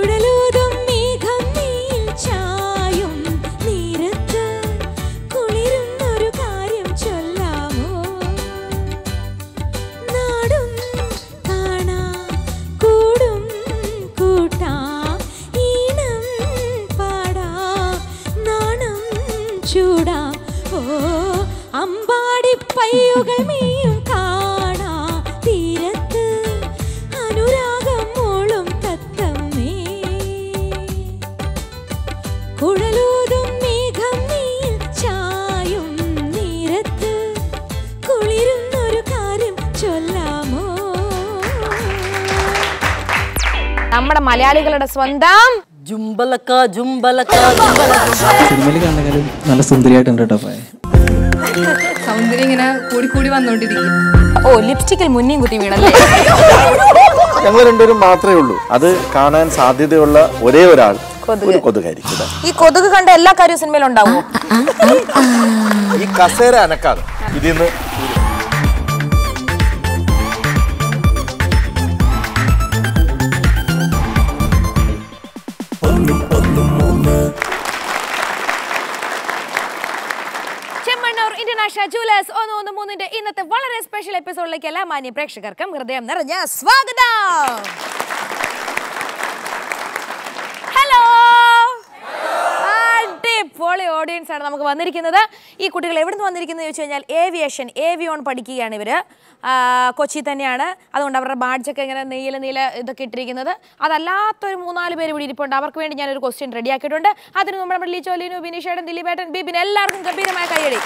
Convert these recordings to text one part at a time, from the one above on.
കുഴലൂതും മേഘം നീയിൽ ചായും നീരത്ത് കുളിരുന്നൊരു കാര്യം ചൊല്ലാമോ നാടും കാണാം കൂടും കൂട്ടാം ഈണം പാടാം നാണം ചൂടാം ഓ അമ്പാടി പയ്യുകൾ മീയും കാണാ തീരത്ത് അനുരാഗം മൂളും തത്തമ്മേ കുഴലൂതും മേഘം നീയിൽ ചായും നീരത്ത് കുളിരുന്നൊരു കാര്യം ചൊല്ലാമോ നമ്മുടെ മലയാളികളുടെ സ്വന്തം ജുംബലക്ക ജുംബലക്ക ജുംബലക്ക സിനിമയിൽ കാണുന്നതിലും നല്ല സുന്ദരിയായിട്ടുണ്ട് കേട്ടോ അപ്പായ സൗന്ദര്യം ഇങ്ങനെ കൂടി കൂടി വന്നോണ്ടിരിക്കും ഓ ലിപ്സ്റ്റിക്കിൽ മുന്നിയും കുത്തി വീണല്ലേ ഞങ്ങൾ രണ്ടുപേരും മാത്രമേ ഉള്ളൂ അത് കാണാൻ സാധ്യതയുള്ള ഒരേ ഒരാൾ ഒരു കൊതുകായിരിക്കും ഇതാ. ഈ കൊതുക് കണ്ട എല്ലാ കാര്യവും സിനിമയിൽ ഉണ്ടാവുമോ ഈ കസേര അനക്കാതെ ഇതിന്ന് ചെമ്മണ്ണൂർ ഇന്റർനാഷണൽ ജൂലേഴ്സ് ഒന്ന് ഒന്ന് മൂന്നിന്റെ ഇന്നത്തെ വളരെ സ്പെഷ്യൽ എപ്പിസോഡിലേക്ക് എല്ലാ മാന്യ പ്രേക്ഷകർക്കും ഹൃദയം നിറഞ്ഞ സ്വാഗതം ഹലോ അടിപൊളി ഓഡിയൻസ് ആണ് നമുക്ക് വന്നിരിക്കുന്നത് ഈ കുട്ടികൾ എവിടെ നിന്ന് വന്നിരിക്കുന്നത് ചോദിച്ചു കഴിഞ്ഞാൽ ഏവിയേഷൻ ഏവിയോൺ പഠിക്കുകയാണ് ഇവർ കൊച്ചി തന്നെയാണ് അതുകൊണ്ട് അവരുടെ ബാഡ്ജൊക്കെ ഇങ്ങനെ നീല നീല ഇതൊക്കെ ഇട്ടിരിക്കുന്നത് അതല്ലാത്തൊരു മൂന്നാല് പേര് ഇവിടെ ഇരിപ്പുണ്ട് അവർക്ക് വേണ്ടി ഞാനൊരു ക്വസ്റ്റ്യൻ റെഡി ആക്കിയിട്ടുണ്ട് അതിന് മുമ്പ് നമ്മുടെ ലിച്ചോലിനു ബിനീഷേടൻ ദിലീപേട്ടൻ ബിബിൻ എല്ലാവർക്കും ഗംഭീരമായ കൈയടി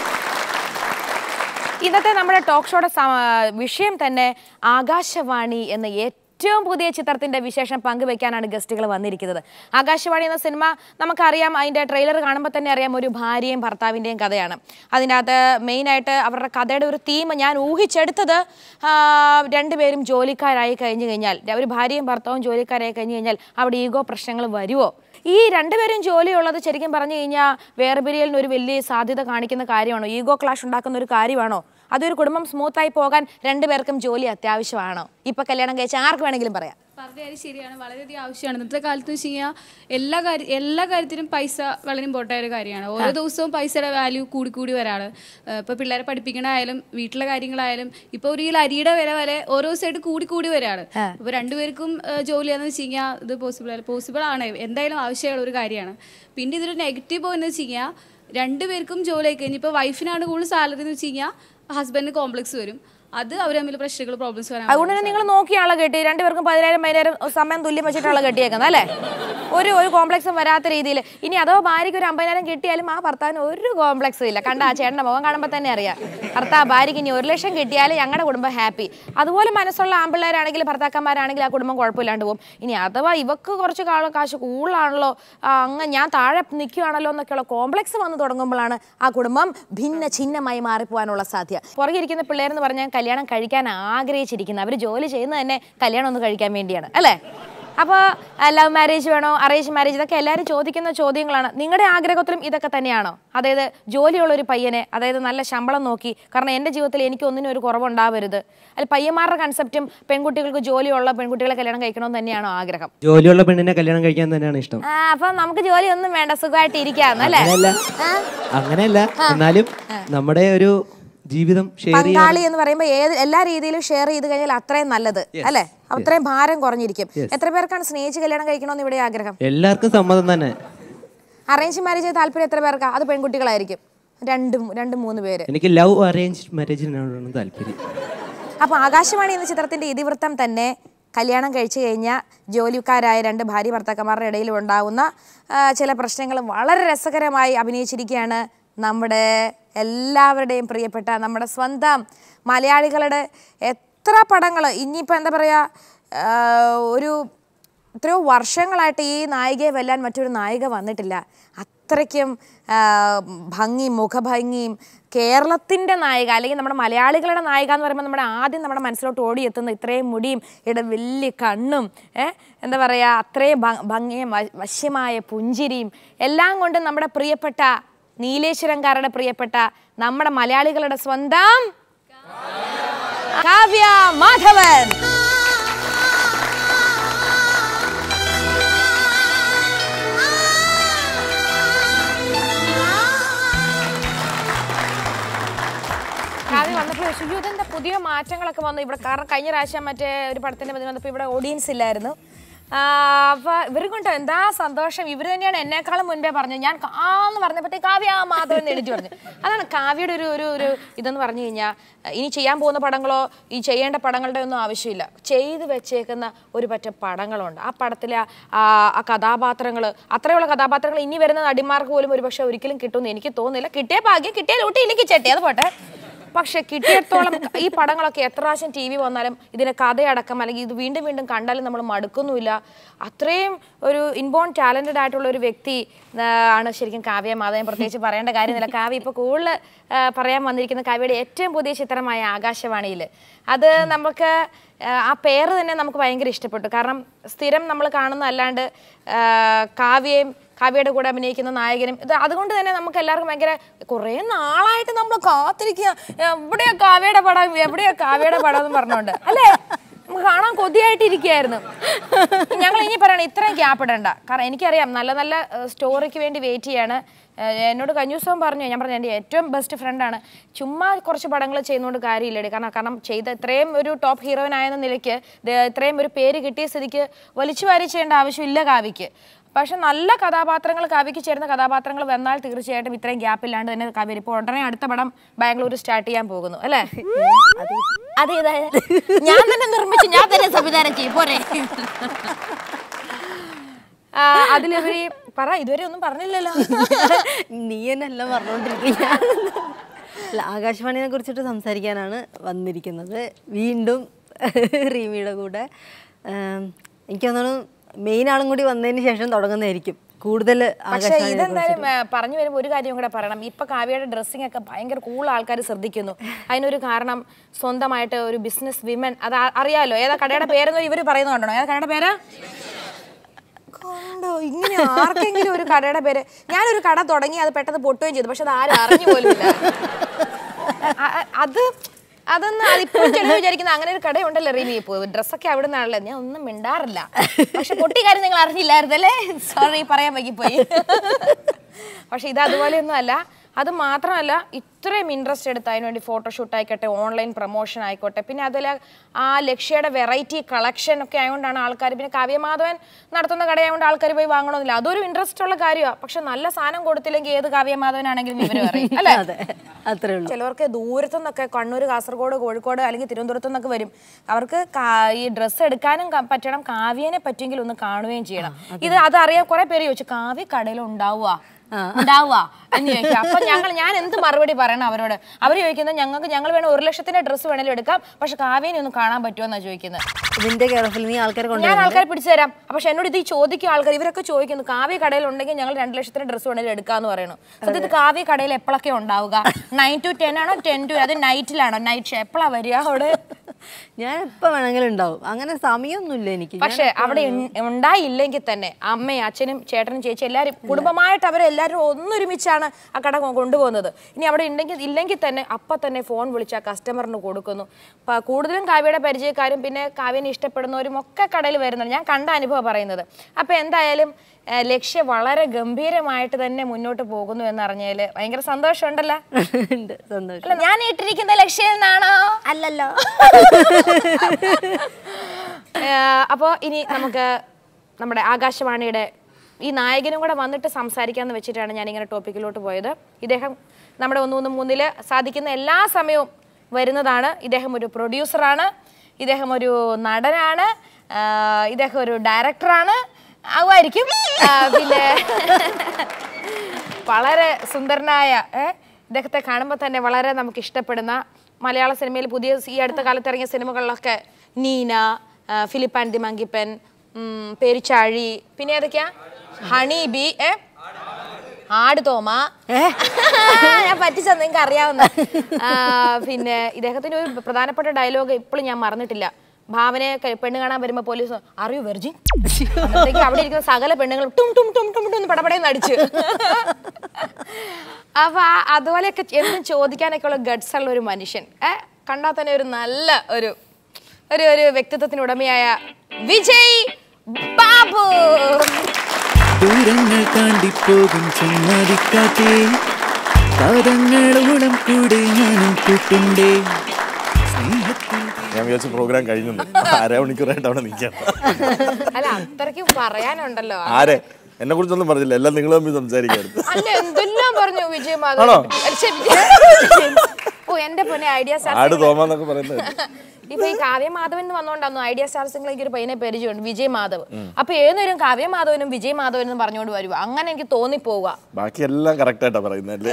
ഇന്നത്തെ നമ്മുടെ ടോക്ക് ഷോയുടെ സ- വിഷയം തന്നെ ആകാശവാണി എന്ന ഏറ്റവും പുതിയ ചിത്രത്തിന്റെ വിശേഷം പങ്കുവെക്കാനാണ് ഗസ്റ്റുകൾ വന്നിരിക്കുന്നത് ആകാശവാണി എന്ന സിനിമ നമുക്കറിയാം അതിന്റെ ട്രെയിലർ കാണുമ്പോൾ തന്നെ അറിയാം ഒരു ഭാര്യയും ഭർത്താവിൻ്റെയും കഥയാണ് അതിനകത്ത് മെയിനായിട്ട് അവരുടെ കഥയുടെ ഒരു തീം ഞാൻ ഊഹിച്ചെടുത്തത് ആ, രണ്ടുപേരും ജോലിക്കാരായി കഴിഞ്ഞു കഴിഞ്ഞാൽ ഒരു ഭാര്യയും ഭർത്താവും ജോലിക്കാരായി കഴിഞ്ഞു കഴിഞ്ഞാൽ അവിടെ ഈഗോ പ്രശ്നങ്ങൾ വരുമോ ഈ രണ്ടുപേരും ജോലിയുള്ളത് ശരിക്കും പറഞ്ഞു കഴിഞ്ഞാൽ വേർപിരിയലിന് ഒരു വലിയ സാധ്യത കാണിക്കുന്ന കാര്യമാണോ ഈഗോ ക്ലാഷ് ഉണ്ടാക്കുന്ന ഒരു കാര്യമാണോ അതൊരു കുടുംബം സ്മൂത്തായി പോകാൻ രണ്ടുപേർക്കും ജോലി അത്യാവശ്യമാണോ ഇപ്പൊ കല്യാണം കഴിച്ച ആർക്ക് വേണമെങ്കിലും പറയാം പറഞ്ഞ കാര്യം ശരിയാണ് വളരെയധികം ആവശ്യമാണ് ഇന്നത്തെ കാലത്ത് വെച്ച് കഴിഞ്ഞാൽ എല്ലാ കാര്യം എല്ലാ കാര്യത്തിനും പൈസ വളരെ ഇമ്പോർട്ടൻ്റ് ആയ ഒരു കാര്യമാണ് ഓരോ ദിവസവും പൈസയുടെ വാല്യൂ കൂടി കൂടി വരാണ് ഇപ്പോൾ പിള്ളേരെ പഠിപ്പിക്കണായാലും വീട്ടിലെ കാര്യങ്ങളായാലും ഇപ്പോൾ ഒരു കിലോ അരിയുടെ വില വരെ ഓരോ ദിവസമായിട്ട് കൂടി കൂടി വരാണ് അപ്പോൾ രണ്ടുപേർക്കും ഏഹ്, ജോലിയാന്ന് വെച്ച് കഴിഞ്ഞാൽ ഇത് പോസിബിൾ അല്ല പോസിബിൾ ആണ് എന്തായാലും ആവശ്യമുള്ള ഒരു കാര്യമാണ് പിന്നെ ഇതൊരു നെഗറ്റീവ് പോയിന്റ് വെച്ച് കഴിഞ്ഞാൽ രണ്ടുപേർക്കും ജോലി ആയി കഴിഞ്ഞാൽ ഇപ്പോൾ വൈഫിനാണ് കൂടുതൽ സാലറി എന്ന് വെച്ച് കഴിഞ്ഞാൽ ഹസ്ബൻഡിന് കോംപ്ലക്സ് വരും അത് അവർ തമ്മിൽ പ്രശ്നങ്ങൾ പ്രോബ്ലംസ് വരാൻ അതുകൊണ്ട് തന്നെ നിങ്ങൾ നോക്കിയ ആളെ കെട്ടി രണ്ടുപേർക്കും പതിനായിരം പതിനായിരം സമയം തുല്യം വെച്ചിട്ടാണ് കെട്ടിയേക്കുന്നത് അല്ലേ ഒരു ഒരു കോംപ്ലക്സും വരാത്ത രീതിയിൽ ഇനി അഥവാ ഭാര്യയ്ക്ക് ഒരു അമ്പതിനായിരം കിട്ടിയാലും ആ ഭർത്താവിന് ഒരു കോംപ്ലക്സും ഇല്ല കണ്ട ആ ചേട്ടൻ്റെ മുഖം കാണുമ്പോൾ തന്നെ അറിയാം ഭർത്താവ് ഭാര്യയ്ക്ക് ഇനി ഒരു ലക്ഷം കിട്ടിയാൽ ഞങ്ങളുടെ കുടുംബം ഹാപ്പി അതുപോലെ മനസ്സുള്ള ആമ്പിള്ളേരാണെങ്കിൽ ഭർത്താക്കന്മാരാണെങ്കിൽ ആ കുടുംബം കുഴപ്പമില്ലാണ്ട് പോകും ഇനി അഥവാ ഇവക്ക് കുറച്ച് കാലം കാശ് കൂടുതലാണല്ലോ ആ, അങ്ങ് ഞാൻ താഴെ നിൽക്കുകയാണല്ലോ എന്നൊക്കെയുള്ള കോംപ്ലക്സ് വന്ന് തുടങ്ങുമ്പോഴാണ് ആ കുടുംബം ഭിന്ന ഛിന്നമായി മാറിപ്പോകാനുള്ള സാധ്യത പുറകെ ഇരിക്കുന്ന പിള്ളേരെന്ന് പറഞ്ഞാൽ കല്യാണം കഴിക്കാൻ ആഗ്രഹിച്ചിരിക്കുന്നത് അവർ ജോലി ചെയ്യുന്നത് തന്നെ കല്യാണം ഒന്ന് കഴിക്കാൻ വേണ്ടിയാണ് അല്ലേ അപ്പോൾ ലവ് മാരേജ് വേണോ അറേഞ്ച് മാരേജ് ഇതൊക്കെ എല്ലാവരും ചോദിക്കുന്ന ചോദ്യങ്ങളാണ് നിങ്ങളുടെ ആഗ്രഹത്തിലും ഇതൊക്കെ തന്നെയാണോ അതായത് ജോലിയുള്ള ഒരു പയ്യനെ അതായത് നല്ല ശമ്പളം നോക്കി കാരണം എൻ്റെ ജീവിതത്തിൽ എനിക്ക് ഒന്നിനും ഒരു കുറവുണ്ടാവരുത് അല്ല പയ്യന്മാരുടെ കൺസെപ്റ്റും പെൺകുട്ടികൾക്ക് ജോലിയുള്ള പെൺകുട്ടികളെ കല്യാണം കഴിക്കണമെന്ന് തന്നെയാണോ ആഗ്രഹം ജോലിയുള്ള പെണ്ണിനെ കല്യാണം കഴിക്കാൻ തന്നെയാണ് ഇഷ്ടം ആ, അപ്പം നമുക്ക് ജോലിയൊന്നും വേണ്ട സുഖമായിട്ട് ഇരിക്കാന്ന് അല്ലേ അങ്ങനെയല്ല അങ്ങനെയല്ല എന്നാലും നമ്മുടെ ഒരു ജീവിതം ഷെയർ ചെയ്യാൻ പങ്കാളി എന്ന് പറയുമ്പോൾ ഏത് എല്ലാ രീതിയിലും ഷെയർ ചെയ്ത് കഴിഞ്ഞാൽ അത്രയും നല്ലത് അല്ലേ അത്രയും ഭാരം കുറഞ്ഞിരിക്കും എത്ര പേർക്കാണ് സ്നേഹിച്ച് കല്യാണം കഴിക്കണമെന്ന് ഇവിടെ ആഗ്രഹം എല്ലാവർക്കും സമ്മതം തന്നെ അറേഞ്ച് മാരേജ് താല്പര്യം എത്ര പേർക്കാ അത് പെൺകുട്ടികളായിരിക്കും രണ്ട് മൂ- രണ്ട് മൂന്ന് പേര് എനിക്ക് ലവ് അറേഞ്ച് മാരേജിനോടാണ് താല്പര്യം അപ്പോൾ ആകാശവാണി എന്ന ചിത്രത്തിന്റെ ഇതിവൃത്തം തന്നെ കല്യാണം കഴിച്ചു കഴിഞ്ഞാൽ ജോലിക്കാരായ രണ്ട് ഭാര്യ ഭർത്താക്കന്മാരുടെ ഇടയിൽ ഉണ്ടാകുന്ന ആ, ചില പ്രശ്നങ്ങൾ വളരെ രസകരമായി അഭിനയിച്ചിരിക്കുകയാണ് നമ്മുടെ എല്ലാവരുടെയും പ്രിയപ്പെട്ട നമ്മുടെ സ്വന്തം മലയാളികളുടെ എത്ര പടങ്ങൾ ഇനിയിപ്പോൾ എന്താ പറയുക ഒരു എത്രയോ വർഷങ്ങളായിട്ട് ഈ നായികയെ വെല്ലാൻ മറ്റൊരു നായിക വന്നിട്ടില്ല അത്രയ്ക്കും ആ, ഭംഗിയും മുഖഭംഗിയും കേരളത്തിൻ്റെ നായിക അല്ലെങ്കിൽ നമ്മുടെ മലയാളികളുടെ നായിക എന്ന് പറയുമ്പോൾ നമ്മുടെ ആദ്യം നമ്മുടെ മനസ്സിലോട്ട് ഓടിയെത്തുന്ന ഇത്രയും മുടിയും ഇട വലിയ കണ്ണും ഏ, എന്താ പറയുക അത്രയും ഭ- ഭംഗിയും വ- വശ്യമായ പുഞ്ചിരിയും എല്ലാം കൊണ്ടും നമ്മുടെ പ്രിയപ്പെട്ട നീലേശ്വരംകാരുടെ പ്രിയപ്പെട്ട നമ്മുടെ മലയാളികളുടെ സ്വന്തം കാവ്യ മാധവൻ അയ്യോ ഇതെന്താ പുതിയ മാറ്റങ്ങളൊക്കെ വന്നു ഇവിടെ കാരണം കഴിഞ്ഞ പ്രാവശ്യം മറ്റേ ഒരു പടത്തിന്റെ ഇതിന് വന്നപ്പോൾ ഇവിടെ ഓഡിയൻസ് ഇല്ലായിരുന്നു ആ, അപ്പൊ ഇവർ കൊണ്ട് എന്താ സന്തോഷം ഇവർ തന്നെയാണ് എന്നെക്കാളും മുൻപേ പറഞ്ഞത് ഞാൻ കാന്ന് പറഞ്ഞപ്പോഴത്തേ കാവ്യ ആ മാധവൻ എന്ന് എഴുതി പറഞ്ഞു അതാണ് കാവ്യയുടെ ഒരു ഒരു ഒരു ഇതെന്ന് പറഞ്ഞു കഴിഞ്ഞാൽ ഇനി ചെയ്യാൻ പോകുന്ന പടങ്ങളോ ഈ ചെയ്യേണ്ട പടങ്ങളുടെ ഒന്നും ആവശ്യമില്ല ചെയ്ത് വെച്ചേക്കുന്ന ഒരു പറ്റം പടങ്ങളുണ്ട് ആ പടത്തിലെ ആ ആ കഥാപാത്രങ്ങൾ അത്രയുള്ള കഥാപാത്രങ്ങൾ ഇനി വരുന്ന നടിമാർക്ക് പോലും ഒരു പക്ഷെ ഒരിക്കലും കിട്ടുമെന്ന് എനിക്ക് തോന്നുന്നില്ല കിട്ടിയ ഭാഗ്യം കിട്ടിയ ലൂട്ടി ഇല്ലെങ്കിൽ ചെട്ടി അത് പോട്ടെ പക്ഷെ കിട്ടിയിടത്തോളം ഈ പടങ്ങളൊക്കെ എത്ര പ്രാവശ്യം ടി വി വന്നാലും ഇതിന്റെ കഥയടക്കം അല്ലെങ്കിൽ ഇത് വീണ്ടും വീണ്ടും കണ്ടാലും നമ്മൾ മടുക്കുന്നുമില്ല അത്രയും ഒരു ഇൻബോൺ ടാലന്റഡ് ആയിട്ടുള്ള ഒരു വ്യക്തി ആ, ആണ് ശരിക്കും കാവ്യ മാധവൻ പ്രത്യേകിച്ച് പറയേണ്ട കാര്യമില്ല കാവ്യ ഇപ്പോൾ കൂടുതൽ ആ, പറയാൻ വന്നിരിക്കുന്ന കാവ്യയുടെ ഏറ്റവും പുതിയ ചിത്രമായ ആകാശവാണിയിൽ അത് നമുക്ക് ആ, ആ പേര് തന്നെ നമുക്ക് ഭയങ്കര ഇഷ്ടപ്പെട്ടു കാരണം സ്ഥിരം നമ്മൾ കാണുന്ന അല്ലാണ്ട് ആ, കാവ്യയും കാവ്യയുടെ കൂടെ അഭിനയിക്കുന്ന നായകനും ഇത് അതുകൊണ്ട് തന്നെ നമുക്ക് എല്ലാവർക്കും ഭയങ്കര കുറേ നാളായിട്ട് നമ്മൾ കാത്തിരിക്കുക എവിടെയാ കാവ്യയുടെ പടം എവിടെയാ കാവ്യയുടെ പടം എന്ന് പറഞ്ഞോണ്ട് അല്ലേ നമുക്ക് കാണാൻ കൊതിയായിട്ടിരിക്കുകയായിരുന്നു ഞങ്ങൾ ഇനി പറയണം ഇത്രയും ഗ്യാപ്പ് ഇടണ്ട കാരണം എനിക്കറിയാം നല്ല നല്ല സ്റ്റോറിക്ക് വേണ്ടി വെയിറ്റ് ചെയ്യാണ് ഏഹ് എന്നോട് കഴിഞ്ഞ ദിവസവും പറഞ്ഞു ഞാൻ പറഞ്ഞു എൻ്റെ ഏറ്റവും ബെസ്റ്റ് ഫ്രണ്ടാണ് ചുമ്മാ കുറച്ച് പടങ്ങൾ ചെയ്യുന്നതുകൊണ്ട് കാര്യമില്ലടി കാരണം കാരണം ചെയ്ത ഇത്രയും ഒരു ടോപ്പ് ഹീറോയിൻ ആയെന്ന നിലയ്ക്ക് ദേ ഇത്രയും ഒരു പേര് കിട്ടിയ സ്ഥിതിക്ക് വലിച്ചു വാരി ചെയ്യേണ്ട ആവശ്യമില്ല കാവ്യക്ക് പക്ഷെ നല്ല കഥാപാത്രങ്ങൾ കാവ്യക്ക് ചേരുന്ന കഥാപാത്രങ്ങൾ വന്നാൽ തീർച്ചയായിട്ടും ഇത്രയും ഗ്യാപ്പ് ഇല്ലാണ്ട് തന്നെ കാവ്യ ഇപ്പോൾ ഉടനെ അടുത്ത പടം ബാംഗ്ലൂർ സ്റ്റാർട്ട് ചെയ്യാൻ പോകുന്നു അല്ലേ അതെ ഞാൻ തന്നെ നിർമ്മിച്ചു ഞാൻ തന്നെ സംവിധാനം ചെയ്യും പോരെ ആ, അതിലുപരി പറ ഇതുവരെ ഒന്നും പറഞ്ഞില്ലല്ലോ നീ എന്നെല്ലാം പറഞ്ഞുകൊണ്ടിരിക്കുക അല്ല ആകാശവാണിനെ കുറിച്ചിട്ട് സംസാരിക്കാനാണ് വന്നിരിക്കുന്നത് വീണ്ടും റീമിയുടെ കൂടെ ആം, എനിക്ക് തോന്നുന്നു മെയിൻ ആളും കൂടി വന്നതിന് ശേഷം തുടങ്ങുന്നതായിരിക്കും കൂടുതൽ പക്ഷെ ആകാശവാണിനെ ഇതെന്തായാലും ഏ, പറഞ്ഞു വരുമ്പോൾ ഒരു കാര്യം കൂടെ പറയണം ഇപ്പൊ കാവ്യയുടെ ഡ്രസ്സിംഗ് ഒക്കെ ഭയങ്കര കൂൾ ആൾക്കാർ ശ്രദ്ധിക്കുന്നു അതിനൊരു കാരണം സ്വന്തമായിട്ട് ഒരു ബിസിനസ് വിമൻ അത് ആ- അറിയാലോ ഏതാ കടയുടെ പേരെന്ന് ഇവര് പറയുന്നത് കണ്ടോ ഏതാ കടയുടെ പേര് കണ്ടോ ഇങ്ങനെ ആർക്കെങ്കിലും ഒരു കടയുടെ പേര് ഞാനൊരു കട തുടങ്ങി അത് പെട്ടെന്ന് പൊട്ടുകയും ചെയ്തു പക്ഷെ അത് ആരും അറിഞ്ഞു പോലുമില്ല അ- അ- അത് അതൊന്നും അതിപ്പോഴും ചിലർ വിചാരിക്കുന്ന അങ്ങനെ ഒരു കടയുണ്ടല്ലോ റിമി ഇപ്പോ ഡ്രസ്സൊക്കെ അവിടെ നിന്നാണല്ലോ ഞാൻ ഒന്നും മിണ്ടാറില്ല പക്ഷെ പൊട്ടി കാര്യം നിങ്ങൾ അറിഞ്ഞില്ലായിരുന്നല്ലേ സോറി പറയാൻ വൈകിപ്പോയി പക്ഷെ ഇത് അതുപോലെയൊന്നും അല്ല അത് മാത്രമല്ല ഇത്രയും ഇൻട്രസ്റ്റ് എടുത്ത് അതിനുവേണ്ടി ഫോട്ടോഷൂട്ട് ആയിക്കോട്ടെ ഓൺലൈൻ പ്രൊമോഷൻ ആയിക്കോട്ടെ പിന്നെ അതിൽ ആ ലക്ഷ്യയുടെ വെറൈറ്റി കളക്ഷൻ ഒക്കെ ആയതുകൊണ്ടാണ് ആൾക്കാർ പിന്നെ കാവ്യമാധവൻ നടത്തുന്ന കടയായതുകൊണ്ട് ആൾക്കാർ പോയി വാങ്ങണമെന്നില്ല അതൊരു ഇൻട്രസ്റ്റ് ഉള്ള കാര്യമാണ് പക്ഷെ നല്ല സാധനം കൊടുത്തില്ലെങ്കിൽ ഏത് കാവ്യമാധവനാണെങ്കിലും ഇവർ പറയും അല്ലേ അതെ അത്രേ ഉള്ളൂ ചിലവർക്ക് ദൂരത്തു നിന്നൊക്കെ കണ്ണൂർ കാസർഗോഡ് കോഴിക്കോട് അല്ലെങ്കിൽ തിരുവനന്തപുരത്തു നിന്നൊക്കെ വരും അവർക്ക് കാ- ഈ ഡ്രസ്സ് എടുക്കാനും ക- പറ്റണം കാവ്യനെ പറ്റുമെങ്കിൽ ഒന്ന് കാണുകയും ചെയ്യണം ഇത് അതറിയാൻ കുറെ പേര് ചോദിച്ചു കാവ്യ കടയിൽ ഉണ്ടാവുക ഉണ്ടാവുക എന്ന് ചോദിക്കും അപ്പൊ ഞങ്ങൾ ഞാൻ എന്ത് മറുപടി പറയണം അവരോട് അവർ ചോദിക്കുന്നത് ഞങ്ങൾക്ക് ഞങ്ങൾ വേണം ഒരു ലക്ഷത്തിന്റെ ഡ്രസ്സ് വേണേലും എടുക്കാം പക്ഷെ കാവ്യനെ ഒന്ന് കാണാൻ പറ്റുമോ എന്നാ ചോദിക്കുന്നത് ഇതിന്റെ കെയർഫുൾ നീ ആൾക്കാരെ ഞാൻ കൊണ്ടുവരുന്നത് ആൾക്കാരെ പിടിച്ചു തരാം പക്ഷെ എന്നോട് ഇത് ഈ ചോദിക്കും ആൾക്കാർ ഇവരൊക്കെ ചോദിക്കുന്നു കാവ്യ കടയിൽ ഉണ്ടെങ്കിൽ ഞങ്ങൾ രണ്ട് ലക്ഷത്തിന് ഡ്രസ്സ് വേണേലും എടുക്കാന്ന് പറയുന്നു സത്യത്തിൽ കാവ്യ കടയിൽ എപ്പോഴൊക്കെ ഉണ്ടാവുക നയൻ ടു ടെൻ ആണോ ടെൻ ടു അത് നൈറ്റിലാണോ നൈറ്റ് എപ്പോഴാ വരിക അവിടെ ഞാൻ എപ്പോ വേണമെങ്കിലും ഉണ്ടാവും അങ്ങനെ സമയമൊന്നുമില്ല എനിക്ക് ഞാൻ പക്ഷെ അവിടെ ഉൺ- ഉണ്ടായില്ലെങ്കിൽ തന്നെ അമ്മയും അച്ഛനും ചേട്ടനും ചേച്ചി എല്ലാവരും കുടുംബമായിട്ട് അവരെല്ലാവരും ഒന്നൊരുമിച്ചാണ് ആ കട കൊ- കൊണ്ടുപോകുന്നത് ഇനി അവിടെ ഉണ്ടെങ്കിൽ ഇല്ലെങ്കിൽ തന്നെ അപ്പം തന്നെ ഫോൺ വിളിച്ച് ആ കസ്റ്റമറിന് കൊടുക്കുന്നു പ- കൂടുതലും കാവ്യയുടെ പരിചയക്കാരും പിന്നെ കാവ്യനെ ഇഷ്ടപ്പെടുന്നവരും ഒക്കെ കടയിൽ വരുന്നുണ്ട് ഞാൻ കണ്ട അനുഭവം പറയുന്നത് അപ്പം എന്തായാലും ഏഹ്, ലക്ഷ്യം വളരെ ഗംഭീരമായിട്ട് തന്നെ മുന്നോട്ട് പോകുന്നു എന്നറിഞ്ഞാൽ ഭയങ്കര സന്തോഷമുണ്ടല്ലോ ഉണ്ട് സന്തോഷം അല്ല ഞാൻ ഇട്ടിരിക്കുന്ന ലക്ഷ്യം എന്നാണോ അല്ലല്ലോ അപ്പോൾ ഇനി നമുക്ക് നമ്മുടെ ആകാശവാണിയുടെ ഈ നായകനും കൂടെ വന്നിട്ട് സംസാരിക്കാന്ന് വെച്ചിട്ടാണ് ഞാൻ ഇങ്ങനെ ടോപ്പിക്കിലോട്ട് പോയത് ഇദ്ദേഹം നമ്മുടെ ഒന്ന് ഒന്ന് മൂന്നില് സാധിക്കുന്ന എല്ലാ സമയവും വരുന്നതാണ് ഇദ്ദേഹം ഒരു പ്രൊഡ്യൂസറാണ് ഇദ്ദേഹം ഒരു നടനാണ് ആ, ഇദ്ദേഹം ഒരു ഡയറക്ടറാണ് ആവുമായിരിക്കും ആ, പിന്നെ വളരെ സുന്ദരനായ ഏ, ഇദ്ദേഹത്തെ കാണുമ്പോൾ തന്നെ വളരെ നമുക്ക് ഇഷ്ടപ്പെടുന്ന മലയാള സിനിമയിൽ പുതിയ ഈ അടുത്ത കാലത്ത് ഇറങ്ങിയ സിനിമകളിലൊക്കെ നീന ആ, ഫിലിപ്പ് ആൻഡ് ദി മങ്കിപ്പൻ ഉം, പെരിച്ചാഴി പിന്നെ ഏതൊക്കെയാ ഹണി ബി ഏ ആട് തോമ ഞാൻ പറ്റിച്ചത് നിങ്ങൾക്ക് അറിയാവുന്ന ആ, പിന്നെ ഇദ്ദേഹത്തിന്റെ ഒരു പ്രധാനപ്പെട്ട ഡയലോഗ് ഇപ്പോഴും ഞാൻ മറന്നിട്ടില്ല ഭാവനെ ക- പെണ്ണ് കാണാൻ വരുമ്പോ പോലീസ് അറിയൂ വെർജിൻ അന്നത്തേക്ക് അവിടെ ഇരിക്കുന്ന സകല പെണ്ണുങ്ങളും ടും ടും ടും ടും ടും പടപടയെന്ന് അടിച്ചു അപ്പൊ ആ- അതുപോലെയൊക്കെ എന്നും ചോദിക്കാനൊക്കെ ഉള്ള ഗഡ്സ് ഉള്ള ഒരു മനുഷ്യൻ ഏ കണ്ടാൽ തന്നെ ഒരു നല്ല ഒരു ഒരു ഒരു വ്യക്തിത്വത്തിന് ഉടമയായ വിജയ് ബാബു ദൂരങ്ങൾ താണ്ടിപ്പോകും ചങ്ങാതിക്കാറ്റേ പാദങ്ങളോളം കൂടെ ഞാനും കൂട്ടുണ്ടേ വിചാരിച്ച പ്രോഗ്രാം കഴിഞ്ഞു അര മണിക്കൂറായിട്ട് അവിടെ നിൽക്കാം അല്ല അത്രയ്ക്ക് പറയാനുണ്ടല്ലോ ആരെ എന്നെ കുറിച്ചൊന്നും പറഞ്ഞില്ല എല്ലാം നിങ്ങൾ തമ്മിൽ സംസാരിക്കായിരുന്നു അല്ല എന്തെല്ലാം പറഞ്ഞു വിജയ് മാധവൻ ആണോ? അല്ല, ശ്ശെ, വിജയ്- ഓ എന്റെ പൊന്നെ ഐഡിയ ആട് സ്റ്റാർസ് തോമാന്നൊക്കെ പറയുന്നത് ഇപ്പൊ ഈ കാവ്യ മാധവൻ എന്ന് വന്നോണ്ടാന്നു ഐഡിയ സ്റ്റാർസിംഗിൽ എനിക്ക് ഒരു പയ്യനെ പരിചയമുണ്ട് വിജയ് മാധവ് അപ്പൊ ഏതൊരും കാവ്യ മാധവനും വിജയ് മാധവനും എന്ന് പറഞ്ഞുകൊണ്ട് വരുക അങ്ങനെ എനിക്ക് തോന്നിപ്പോവുക ബാക്കി എല്ലാം കറക്റ്റ് ആയിട്ടാ പറയുന്നല്ലേ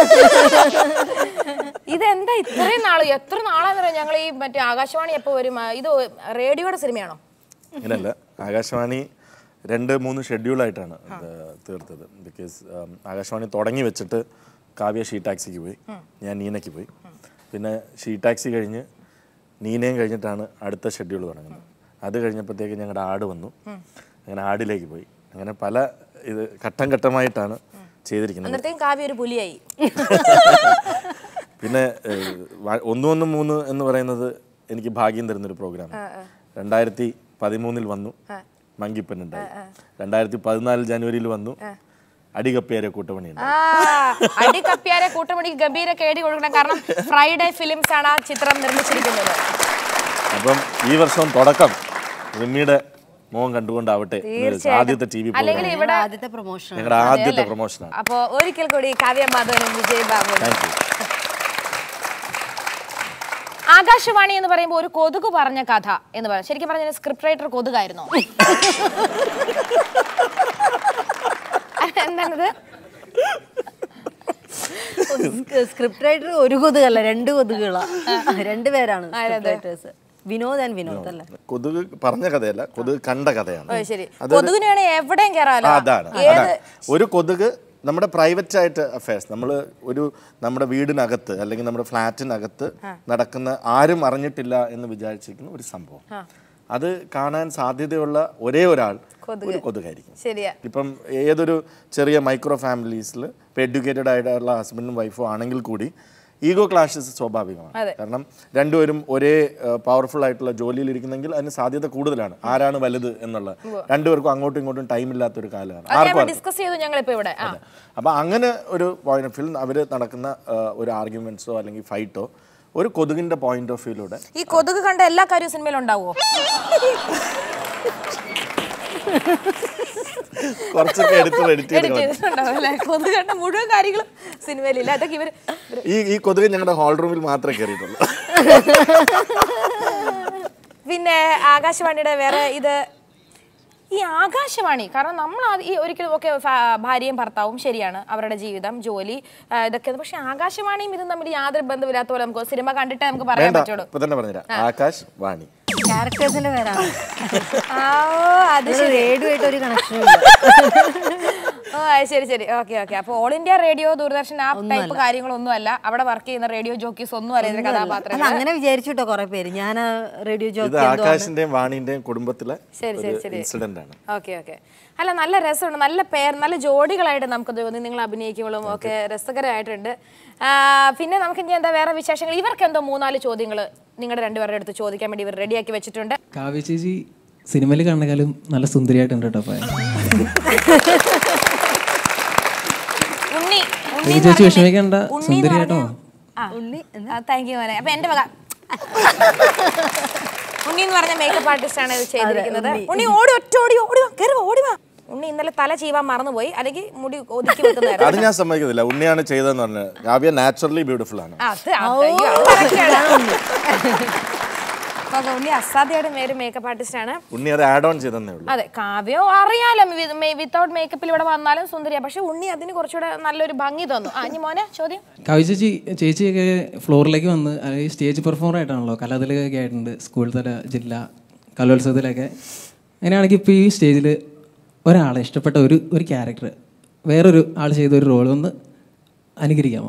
ഇതെന്താ ഇത്രയും നാള് എത്ര നാളാന്ന് പറയാം ഞങ്ങൾ ഈ മറ്റേ ആകാശവാണി എപ്പോ വരും ആ, ഇത് റേഡിയോയുടെ സിനിമയാണോ ഇങ്ങനല്ല ആകാശവാണി രണ്ട് മൂന്ന് ഷെഡ്യൂളായിട്ടാണ് ഇത് തീർത്തത് ബിക്കോസ് ആകാശവാണി തുടങ്ങി വെച്ചിട്ട് കാവ്യ ഷീ ടാക്സിക്ക് പോയി ഞാൻ നീനയ്ക്ക് പോയി പിന്നെ ഷീ ടാക്സി കഴിഞ്ഞ് നീനയും കഴിഞ്ഞിട്ടാണ് അടുത്ത ഷെഡ്യൂൾ തുടങ്ങുന്നത് അത് കഴിഞ്ഞപ്പോഴത്തേക്ക് ഞങ്ങളുടെ ആട് വന്നു അങ്ങനെ ആടിലേക്ക് പോയി അങ്ങനെ പല ഇത് ഘട്ടം ഘട്ടമായിട്ടാണ് ചെയ്തിരിക്കുന്നത് അന്നേരത്തേക്കും കാവ്യ ഒരു പുലിയായി പിന്നെ ഏഹ്, വ- ഒന്ന് ഒന്ന് മൂന്ന് എന്ന് പറയുന്നത് എനിക്ക് ഭാഗ്യം തരുന്നൊരു പ്രോഗ്രാം രണ്ടായിരത്തി പതിമൂന്നിൽ വന്നു മങ്കിപ്പൻ ഉണ്ടായി രണ്ടായിരത്തി പതിനാല് ജനുവരിയിൽ വന്നു അടികപ്പേരെ കൂട്ടമണി ആ അടി കപ്പിയാരെ കൂട്ടുമണിക്ക് ഗംഭീര കേടി കൊടുക്കണം കാരണം ഫ്രൈഡേ ഫിലിംസ് ആണ് ആ ചിത്രം നിർമ്മിച്ചിരിക്കുന്നത് അപ്പം ഈ വർഷം തുടക്കം റിമിയുടെ മോൻ കണ്ടുകൊണ്ടാവട്ടെ എന്ന് വിചാരിച്ചു. ആദ്യത്തെ ടി വി അല്ലെങ്കിൽ പ്രോഗ്രാം ഇവിടെ ആദ്യത്തെ പ്രൊമോഷൻ ഞങ്ങളുടെ ആദ്യത്തെ പ്രൊമോഷനാണ് അപ്പോ ഒരിക്കൽ കൂടി കാവ്യ മാധവനും വിജയ് ബാബു താങ്ക് യു ആകാശവാണി എന്ന് പറയുമ്പോൾ ഒരു കൊതുക് പറഞ്ഞ കഥ എന്ന് പറയാം ശരിക്കും പറഞ്ഞാൽ സ്ക്രിപ്റ്റ് റൈറ്റർ കൊതുകായിരുന്നോ എന്താണത് സ്ക്രിപ്റ്റ് റൈറ്റർ ഒരു കൊതുകല്ല രണ്ട് കൊതുകുകളാ രണ്ട് പേരാണ് script writers Vinod and Vinod അല്ലേ കൊതുക് പറഞ്ഞ കഥയല്ല കൊതുക് കണ്ട കഥയാണ് ഓ, ശരി അതൊരു- കൊതുകിന് വേണേ എവിടെയും കയറാലോ ആ, അതാണ് അതാണ് ഒരു കൊതുക് നമ്മുടെ പ്രൈവറ്റ് ആയിട്ട് അഫയേഴ്സ് നമ്മൾ ഒരു നമ്മുടെ വീടിനകത്ത് അല്ലെങ്കിൽ നമ്മുടെ ഫ്ലാറ്റിനകത്ത് നടക്കുന്ന ആരും അറിഞ്ഞിട്ടില്ല എന്ന് വിചാരിച്ചിരിക്കുന്ന ഒരു സംഭവം അത് കാണാൻ സാധ്യതയുള്ള ഒരേ ഒരാൾ ഒരു കൊതുകായിരിക്കും ശരിയാ ഇപ്പം ഏതൊരു ചെറിയ മൈക്രോ ഫാമിലീസിൽ ഇപ്പം എഡ്യൂക്കേറ്റഡ് ആയിട്ടുള്ള ഹസ്ബൻഡും വൈഫും ആണെങ്കിൽ കൂടി ഈഗോ ക്ലാഷസ് സ്വാഭാവികമാണ് കാരണം രണ്ടുപേരും ഒരേ പവർഫുൾ ആയിട്ടുള്ള ജോലിയിൽ ഇരിക്കുന്നെങ്കിൽ അതിന് സാധ്യത കൂടുതലാണ് ആരാണ് വലുത് എന്നുള്ളത് രണ്ടുപേർക്കും അങ്ങോട്ടും ഇങ്ങോട്ടും ടൈം ഇല്ലാത്തൊരു കാലമാണ് അത് ആർക്കും ഞങ്ങൾ അറിയാം. ഡിസ്കസ് ചെയ്തു ഞങ്ങൾ ഇപ്പൊ ഇവിടെ ആ അപ്പൊ അങ്ങനെ ഒരു പോയിന്റ് ഓഫ് വ്യൂ അവർ നടക്കുന്ന ആ, ഒരു ആർഗ്യുമെന്റ്സോ അല്ലെങ്കിൽ ഫൈറ്റോ ഒരു കൊതുകിന്റെ പോയിന്റ് ഓഫ് വ്യൂയിലൂടെ ഈ കൊതുക് കണ്ട എല്ലാ കാര്യവും സിനിമയിൽ ഉണ്ടാവുമോ കുറച്ചൊക്കെ എടുത്ത് എഡിറ്റ് ചെയ്ത് എഡിറ്റ് കളഞ്ഞു. ചെയ്തിട്ടുണ്ടാവും അല്ലേ കൊതുക് കണ്ട മുഴുവൻ കാര്യങ്ങളും സിനിമയിലില്ല അതൊക്കെ ഇവര് ഈ ഈ കൊതുക് ഞങ്ങളുടെ ഹാൾ റൂമിൽ മാത്രമേ കയറിയിട്ടുള്ളൂ പിന്നെ ആകാശവാണിയുടെ വേറെ ഇത് ഈ ആകാശവാണി കാരണം നമ്മൾ ആ- ഈ ഒരിക്കലും ഒക്കെ ഭാര്യയും ഭർത്താവും ശരിയാണ് അവരുടെ ജീവിതം ജോലി ആ, ഇതൊക്കെ പക്ഷെ ആകാശവാണിയും ഇതും തമ്മിൽ യാതൊരു ബന്ധമില്ലാത്ത പോലെ നമുക്ക് സിനിമ കണ്ടിട്ടേ നമുക്ക് പറയാൻ വേണ്ട പറ്റുള്ളൂ ഇപ്പൊ തന്നെ പറഞ്ഞുതരാം ആകാശ് വാണി ക്യാരക്ടേഴ്സിന്റെ പേരാണ് ആ, ഓ അത് റേഡിയോ ആയിട്ട് ഒരു കണക്ഷനും ഇല്ല ഓ അത് ശരി ശരി ഓക്കെ ഓക്കെ അപ്പൊ ഓൾ ഇന്ത്യ റേഡിയോ ദൂരദർശൻ ആ ടൈപ്പ് കാര്യങ്ങളൊന്നും അല്ല അവിടെ വർക്ക് ചെയ്യുന്ന റേഡിയോ ജോക്കീസ് ഒന്നും അല്ല ഇതിന്റെ അല്ല കഥാപാത്രങ്ങൾ അങ്ങനെ വിചാരിച്ചുട്ടോ കുറെ പേര് ഞാൻ റേഡിയോ ഇത് ജോക്കി ആകാശിന്റെയും വാണിന്റെയും കുടുംബത്തിലെ ശരി, ഒരു ശരി, ശരി. ഇൻസിഡന്റ് ആണ് ഓക്കെ ഓക്കെ അല്ല നല്ല രസമുണ്ട് നല്ല പേർ നല്ല ജോഡികളായിട്ട് നമുക്ക് തോന്നി നിങ്ങൾ അഭിനയിക്കുമ്പോഴും ഒക്കെ രസകരമായിട്ടുണ്ട് ആ, പിന്നെ നമുക്ക് ഇനി എന്താ വേറെ വിശേഷങ്ങൾ ഇവർക്ക് എന്തോ മൂന്നാല് ചോദ്യങ്ങൾ നിങ്ങളുടെ രണ്ടുപേരുടെ അടുത്ത് ചോദിക്കാൻ വേണ്ടി ഇവർ റെഡിയാക്കി വെച്ചിട്ടുണ്ട് കാവ്യ ചേച്ചി സിനിമയിൽ കാണുന്നേക്കാളും നല്ല സുന്ദരിയായിട്ടുണ്ട് കേട്ടോ അപ്പൊ ഉണ്ണി ഉണ്ണി ചേച്ചി എന്ന് പറഞ്ഞ- വിഷമിക്കണ്ട, ഉണ്ണി എന്ന് സുന്ദരിയാട്ടോ. പറഞ്ഞ- ആ, ആ, താങ്ക് യു മോനെ അപ്പൊ എന്റെ വക ഉണ്ണി എന്ന് പറഞ്ഞ മേക്കപ്പ് ആർട്ടിസ്റ്റ് ആണ് ഇത് ചെയ്തിരിക്കുന്നത് ഉണ്ണി ഓടി ഒറ്റ ഓടി ഓടി വാ കയറി വാ, ഓടി വാ ഉണ്ണി ഇന്നലെ തല ചീവാൻ മറന്നുപോയി അല്ലെങ്കിൽ മുടി ഒതുക്കി അത് വെക്കുന്നതായിരുന്നു ഞാൻ സമ്മതിക്കുന്നില്ല ഉണ്ണിയാണ് ചെയ്തതെന്ന് പറഞ്ഞത് കാവ്യ നാച്ചുറലി ബ്യൂട്ടിഫുൾ ആണ് അത് അത് അയ്യോ, അത് correct ആണ്. അപ്പൊ ഉണ്ണി അസാധ്യയുടെ പേര് മേക്കപ്പ് ആർട്ടിസ്റ്റ് ആണ് ഉണ്ണി അത് ആഡ് ഓൺ ചെയ്തതന്നേ ഉള്ളൂ അതെ കാവ്യോ അറിയാലോ വിത്തൗട്ട് മേക്കപ്പിൽ ഇവിടെ വന്നാലും സുന്ദരിയാ പക്ഷെ ഉണ്ണി അതിന് കുറച്ചുകൂടെ നല്ലൊരു ഭംഗി തന്നു ആ ഇനി മോനെ ചോദ്യം കാവ്യ ചേച്ചി ചേച്ചിയൊക്കെ ഫ്ലോറിലേക്ക് വന്ന് അല്ലെങ്കിൽ സ്റ്റേജ് പെർഫോമർ ആയിട്ടാണല്ലോ കലാതിലകൊക്കെ ആയിട്ടുണ്ട് സ്കൂൾ തല ജില്ല കലോത്സവത്തിലൊക്കെ അങ്ങനെയാണെങ്കിൽ ഇപ്പോൾ ഈ സ്റ്റേജിൽ ഒരാളെ ഇഷ്ടപ്പെട്ട ഒരു ഒരു ക്യാരക്ടർ വേറൊരു ആൾ ചെയ്ത ഒരു റോൾ ഒന്ന് അനുകരിക്കാമോ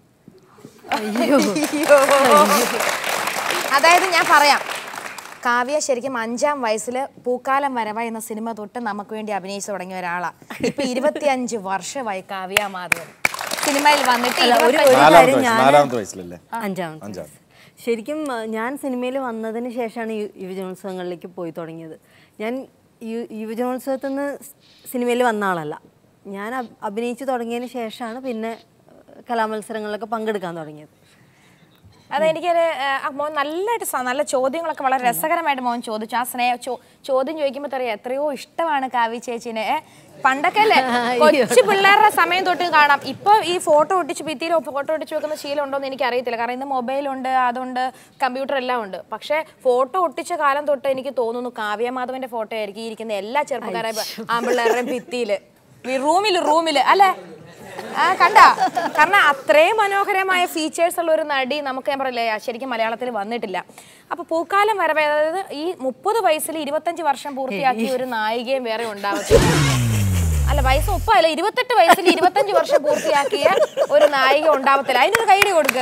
അതായത് ഞാൻ പറയാം കാവ്യ ശരിക്കും അഞ്ചാം വയസ്സിൽ പൂക്കാലം വരവ എന്ന സിനിമ തൊട്ട് നമുക്ക് വേണ്ടി അഭിനയിച്ചു തുടങ്ങിയ ഒരാളാ ഇപ്പൊ ഇരുപത്തിയഞ്ച് വർഷമായി കാവ്യ മാധവൻ സിനിമയിൽ വന്നിട്ട് അല്ല, ഒരു ഇരുപത്തഞ്ച് ഒരു നാലാമത്തെ കാര്യം വയസ്സ് ഞാൻ നാലാമത്തെ വയസ്സിലല്ലേ അഞ്ചാമത്തെ അഞ്ചാം ശരിക്കും ആ, ഞാൻ സിനിമയിൽ വന്നതിന് ശേഷമാണ് യു- യുവജനോത്സവങ്ങളിലേക്ക് പോയി തുടങ്ങിയത് ഞാൻ യു- യുവജനോത്സവത്തിൽ നിന്ന് സിനിമയിൽ വന്ന ആളല്ല ഞാൻ അഭ്- അഭിനയിച്ചു തുടങ്ങിയതിന് ശേഷമാണ് പിന്നെ ആ, കലാമത്സരങ്ങളിലൊക്കെ പങ്കെടുക്കാൻ തുടങ്ങിയത് അതെനിക്ക് മോൻ നല്ലതായിട്ട് സ- നല്ല ചോദ്യങ്ങളൊക്കെ വളരെ രസകരമായിട്ട് മോൻ ചോദിച്ചു ആ സ്നേഹ ചോ- ചോദ്യം ചോദിക്കുമ്പോൾ അറിയാം എത്രയോ ഇഷ്ടമാണ് കാവ്യ ചേച്ചിനെ ഏ, പണ്ടൊക്കെ അല്ലേ കൊച്ചു പിള്ളേരുടെ സമയം തൊട്ട് കാണാം ഇപ്പൊ ഈ ഫോട്ടോ ഒട്ടിച്ച് ഭിത്തിയിൽ ഫോട്ടോ ഒട്ടിച്ച് വെക്കുന്ന ശീലം ഉണ്ടോ എന്ന് എനിക്ക് അറിയത്തില്ല കാരണം ഇന്ന് മൊബൈലുണ്ട് അതുണ്ട് കമ്പ്യൂട്ടർ എല്ലാം ഉണ്ട് പക്ഷെ ഫോട്ടോ ഒട്ടിച്ച കാലം തൊട്ട് എനിക്ക് തോന്നുന്നു കാവ്യ മാധവന്റെ ഫോട്ടോ ആയിരിക്കും ഈ ഇരിക്കുന്ന എല്ലാ ചെറുപ്പക്കാരെ ആമ്പിള്ളേരുടെയും ഭിത്തിയില് റൂമില് റൂമില് അല്ലേ ആ കണ്ട കാരണം അത്രയും മനോഹരമായ ഫീച്ചേഴ്സ് ഉള്ള ഒരു നടി നമുക്ക് ഞാൻ പറയില്ലേ ശരിക്കും മലയാളത്തിൽ വന്നിട്ടില്ല അപ്പൊ പൂക്കാലം വരവേ അതായത് ഈ മുപ്പത് വയസ്സിൽ ഇരുപത്തഞ്ച് വർഷം പൂർത്തിയാക്കിയ ഒരു നായികയും വേറെ ഉണ്ടാവത്തില്ല അല്ല വയസ്സ് മുപ്പതല്ല ഇരുപത്തെട്ട് വയസ്സിൽ ഇരുപത്തഞ്ച് വർഷം പൂർത്തിയാക്കിയ ഒരു നായിക ഉണ്ടാവത്തില്ല അതിനൊരു കൈഡി കൊടുക്ക്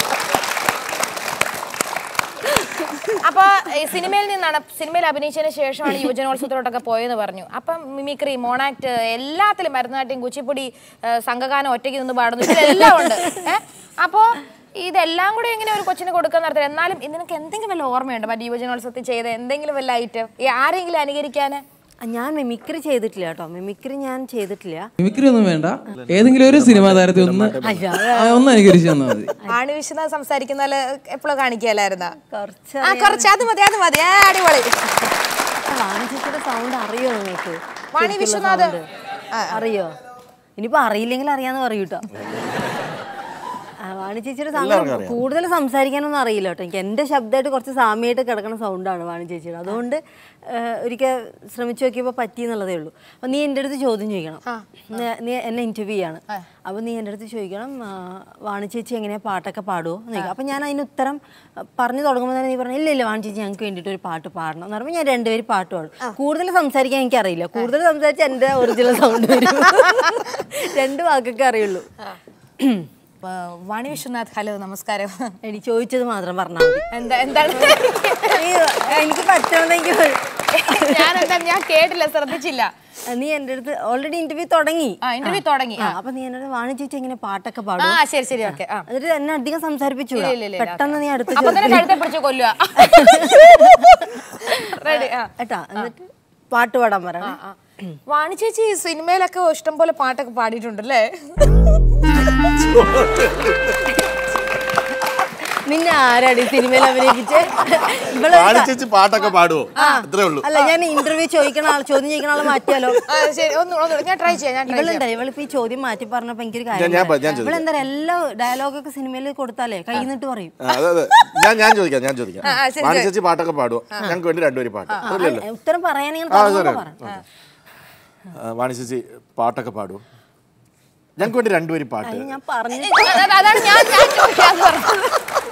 അപ്പൊ ഈ സിനിമയിൽ നിന്നാണ് സിനിമയിൽ അഭിനയിച്ചതിന് ശേഷമാണ് യുവജനോത്സവത്തിലോട്ടൊക്കെ പോയെന്ന് പറഞ്ഞു അപ്പം മിമിക്രി മോണാക്ട് എല്ലാത്തിലും ഭരതനാട്യം കുച്ചിപ്പുടി ഏഹ് സംഘഗാനം ഒറ്റയ്ക്ക് നിന്ന് പാടുന്നു ഇതിലെല്ലാം ഉണ്ട് ഏഹ് അപ്പോ ഇതെല്ലാം കൂടി എങ്ങനെ ഒരു കൊച്ചിന് കൊടുക്കാൻ നടത്തില്ല എന്നാലും നിനക്ക് എന്തെങ്കിലും വല്ല ഓർമ്മയുണ്ടോ മറ്റേ യുവജനോത്സവത്തിൽ ചെയ്ത എന്തെങ്കിലും വല്ല ഐറ്റം ഈ ആരെങ്കിലും അനുകരിക്കാന് ആ, ഞാൻ മിമിക്രി ചെയ്തിട്ടില്ല കേട്ടോ മിമിക്രി ഞാൻ ചെയ്തിട്ടില്ല മിമിക്രി ഒന്നും വേണ്ട ഏതെങ്കിലും ഒരു സിനിമാ താരത്തെ ഒന്ന് ആ, ഒന്ന് അനുകരിച്ച് തന്നാൽ മതി വാണി വിശ്വനാഥ് സംസാരിക്കുന്ന എപ്പോഴും കാണിക്കലായിരുന്ന കുറച്ച് ആ കുറച്ച് അത് മതി അത് മതി ആ, അടിപൊളി വാണിജ്യത്തിന്റെ സൗണ്ട് അറിയോ നിങ്ങൾക്ക് വാണി ശരിക്കുള്ള വിശ്വനാഥ്. sound? അറിയോ ഇനിയിപ്പോ അറിയില്ലെങ്കിൽ അറിയാന്ന് പറയൂ കേട്ടോ വാണി ചേച്ചിയുടെ സൗണ്ട് കൂടുതൽ സംസാരിക്കാനൊന്നും അറിയില്ല കേട്ടോ എനിക്ക് എൻ്റെ ശബ്ദമായിട്ട് കുറച്ച് സാമ്യമായിട്ട് കിടക്കുന്ന സൗണ്ടാണ് വാണി ചേച്ചിയുടെ അതുകൊണ്ട് ഒരിക്കൽ ശ്രമിച്ചു നോക്കിയപ്പോൾ പറ്റി എന്നുള്ളതേ ഉള്ളൂ അപ്പം നീ എൻ്റെ അടുത്ത് ചോദ്യം ചോദിക്കണം നീ- നീ എന്നെ ഇൻ്റർവ്യൂ ചെയ്യാണ് അപ്പം നീ എൻ്റെ അടുത്ത് ചോദിക്കണം ആ, വാണി ചേച്ചി എങ്ങനെയാ പാട്ടൊക്കെ പാടുമോ എന്ന് ചോദിക്കും അപ്പം ഞാൻ അതിന് ഉത്തരം ആ, പറഞ്ഞു തുടങ്ങുമ്പോൾ തന്നെ നീ പറഞ്ഞു ഇല്ല ഇല്ല വാണി ചേച്ചി ഞങ്ങൾക്ക് വേണ്ടിയിട്ട് ഒരു പാട്ട് പാടണം എന്ന് പറയുമ്പോൾ ഞാൻ രണ്ടുപേരും പാട്ട് പാടും കൂടുതൽ സംസാരിക്കാൻ എനിക്കറിയില്ല കൂടുതൽ സംസാരിച്ച് എൻ്റെ ഒറിജിനൽ സൗണ്ട് വരും രണ്ട് വാക്കൊക്കെ അറിയുള്ളൂ ആ, വാണി വിശ്വനാഥ് ഹലോ നമസ്കാരം എനിക്ക് ചോദിച്ചത് മാത്രം പറഞ്ഞാൽ മതി എന്താ എന്താണ് നീ എനിക്ക് പറ്റണമെങ്കിൽ ഞാൻ എന്താ ഞാൻ കേട്ടില്ല ശ്രദ്ധിച്ചില്ല നീ എൻ്റെ അടുത്ത് ഓൾറെഡി ഇന്റർവ്യൂ തുടങ്ങി ആ ഇന്റർവ്യൂ തുടങ്ങി ആ, അപ്പൊ നീ എന്നോട് വാണി ചേച്ചി എങ്ങനെ പാട്ടൊക്കെ ആ പാടും ശരി ശരി ഓക്കെ ആ എന്നിട്ട് എന്നെ അധികം സംസാരിപ്പിച്ചു ഇല്ല, ഇല്ല, ഇല്ല, പെട്ടെന്ന് നീ അടുത്ത അപ്പൊ തന്നെ ചോദ്യം- കഴുത്തെ പിടിച്ച് കൊല്ലുക റെഡി ആ കേട്ടാ എന്നിട്ട് പാട്ട് പാടാൻ പറയണം ആ. വാണി ചേച്ചി ഈ സിനിമയിലൊക്കെ ഇഷ്ടം പോലെ പാട്ടൊക്കെ പാടിയിട്ടുണ്ടല്ലേ നിന്നെ ആരാടി സിനിമയിൽ അഭിനയിപ്പിച്ച് ഇവള് വാണി ചേച്ചി പാട്ടൊക്കെ പാടുവോ അത്രേ ഉള്ളൂ അല്ല ഞാൻ ഇന്റർവ്യൂ ചോദിക്കണ ആൾ ചോദ്യം ചോദിക്കണ ആളെ മാറ്റിയാലോ ആ, ശരി ഒന്ന് ഒന്ന് ഞാൻ ട്രൈ ചെയ്യാം ഞാൻ ട്രൈ ചെയ്യാം ഇവളുണ്ട് ഇവളിപ്പോ ഈ ചോദ്യം മാറ്റി പറഞ്ഞപ്പോ എനിക്കൊരു ഞാൻ- ഞാൻ പ- ഞാൻ കാര്യം ഇവളെന്താ എല്ലാ ഡയലോഗൊക്കെ സിനിമയിൽ കൊടുത്താലേ കൈ നിന്നിട്ട് പറയും ആ, അതെ അതെ ഞാൻ ഞാൻ ചോദിക്കാം ഞാൻ ചോദിക്കാം ആ, ആ, ശരി, വാണി ശരി. ചേച്ചി പാട്ടൊക്കെ പാടുവോ ഞങ്ങൾക്ക് വേണ്ടി രണ്ടുപേരും പാട്ട് അതല്ലല്ലോ ആ, ഉത്തരം പറയാനെങ്കിൽ ആ പറഞ്ഞോളൂ sorry. പറ Okay. ആ, വാണി ചേച്ചി പാട്ടൊക്കെ പാടുവോ ഞങ്ങൾക്ക് വേണ്ടി രണ്ടുപേരും പാട്ട് അത് ഞാൻ പറഞ്ഞു അത- അതാണ് ഞാൻ ഞാൻ ചോദിക്കാന്ന് പറഞ്ഞത്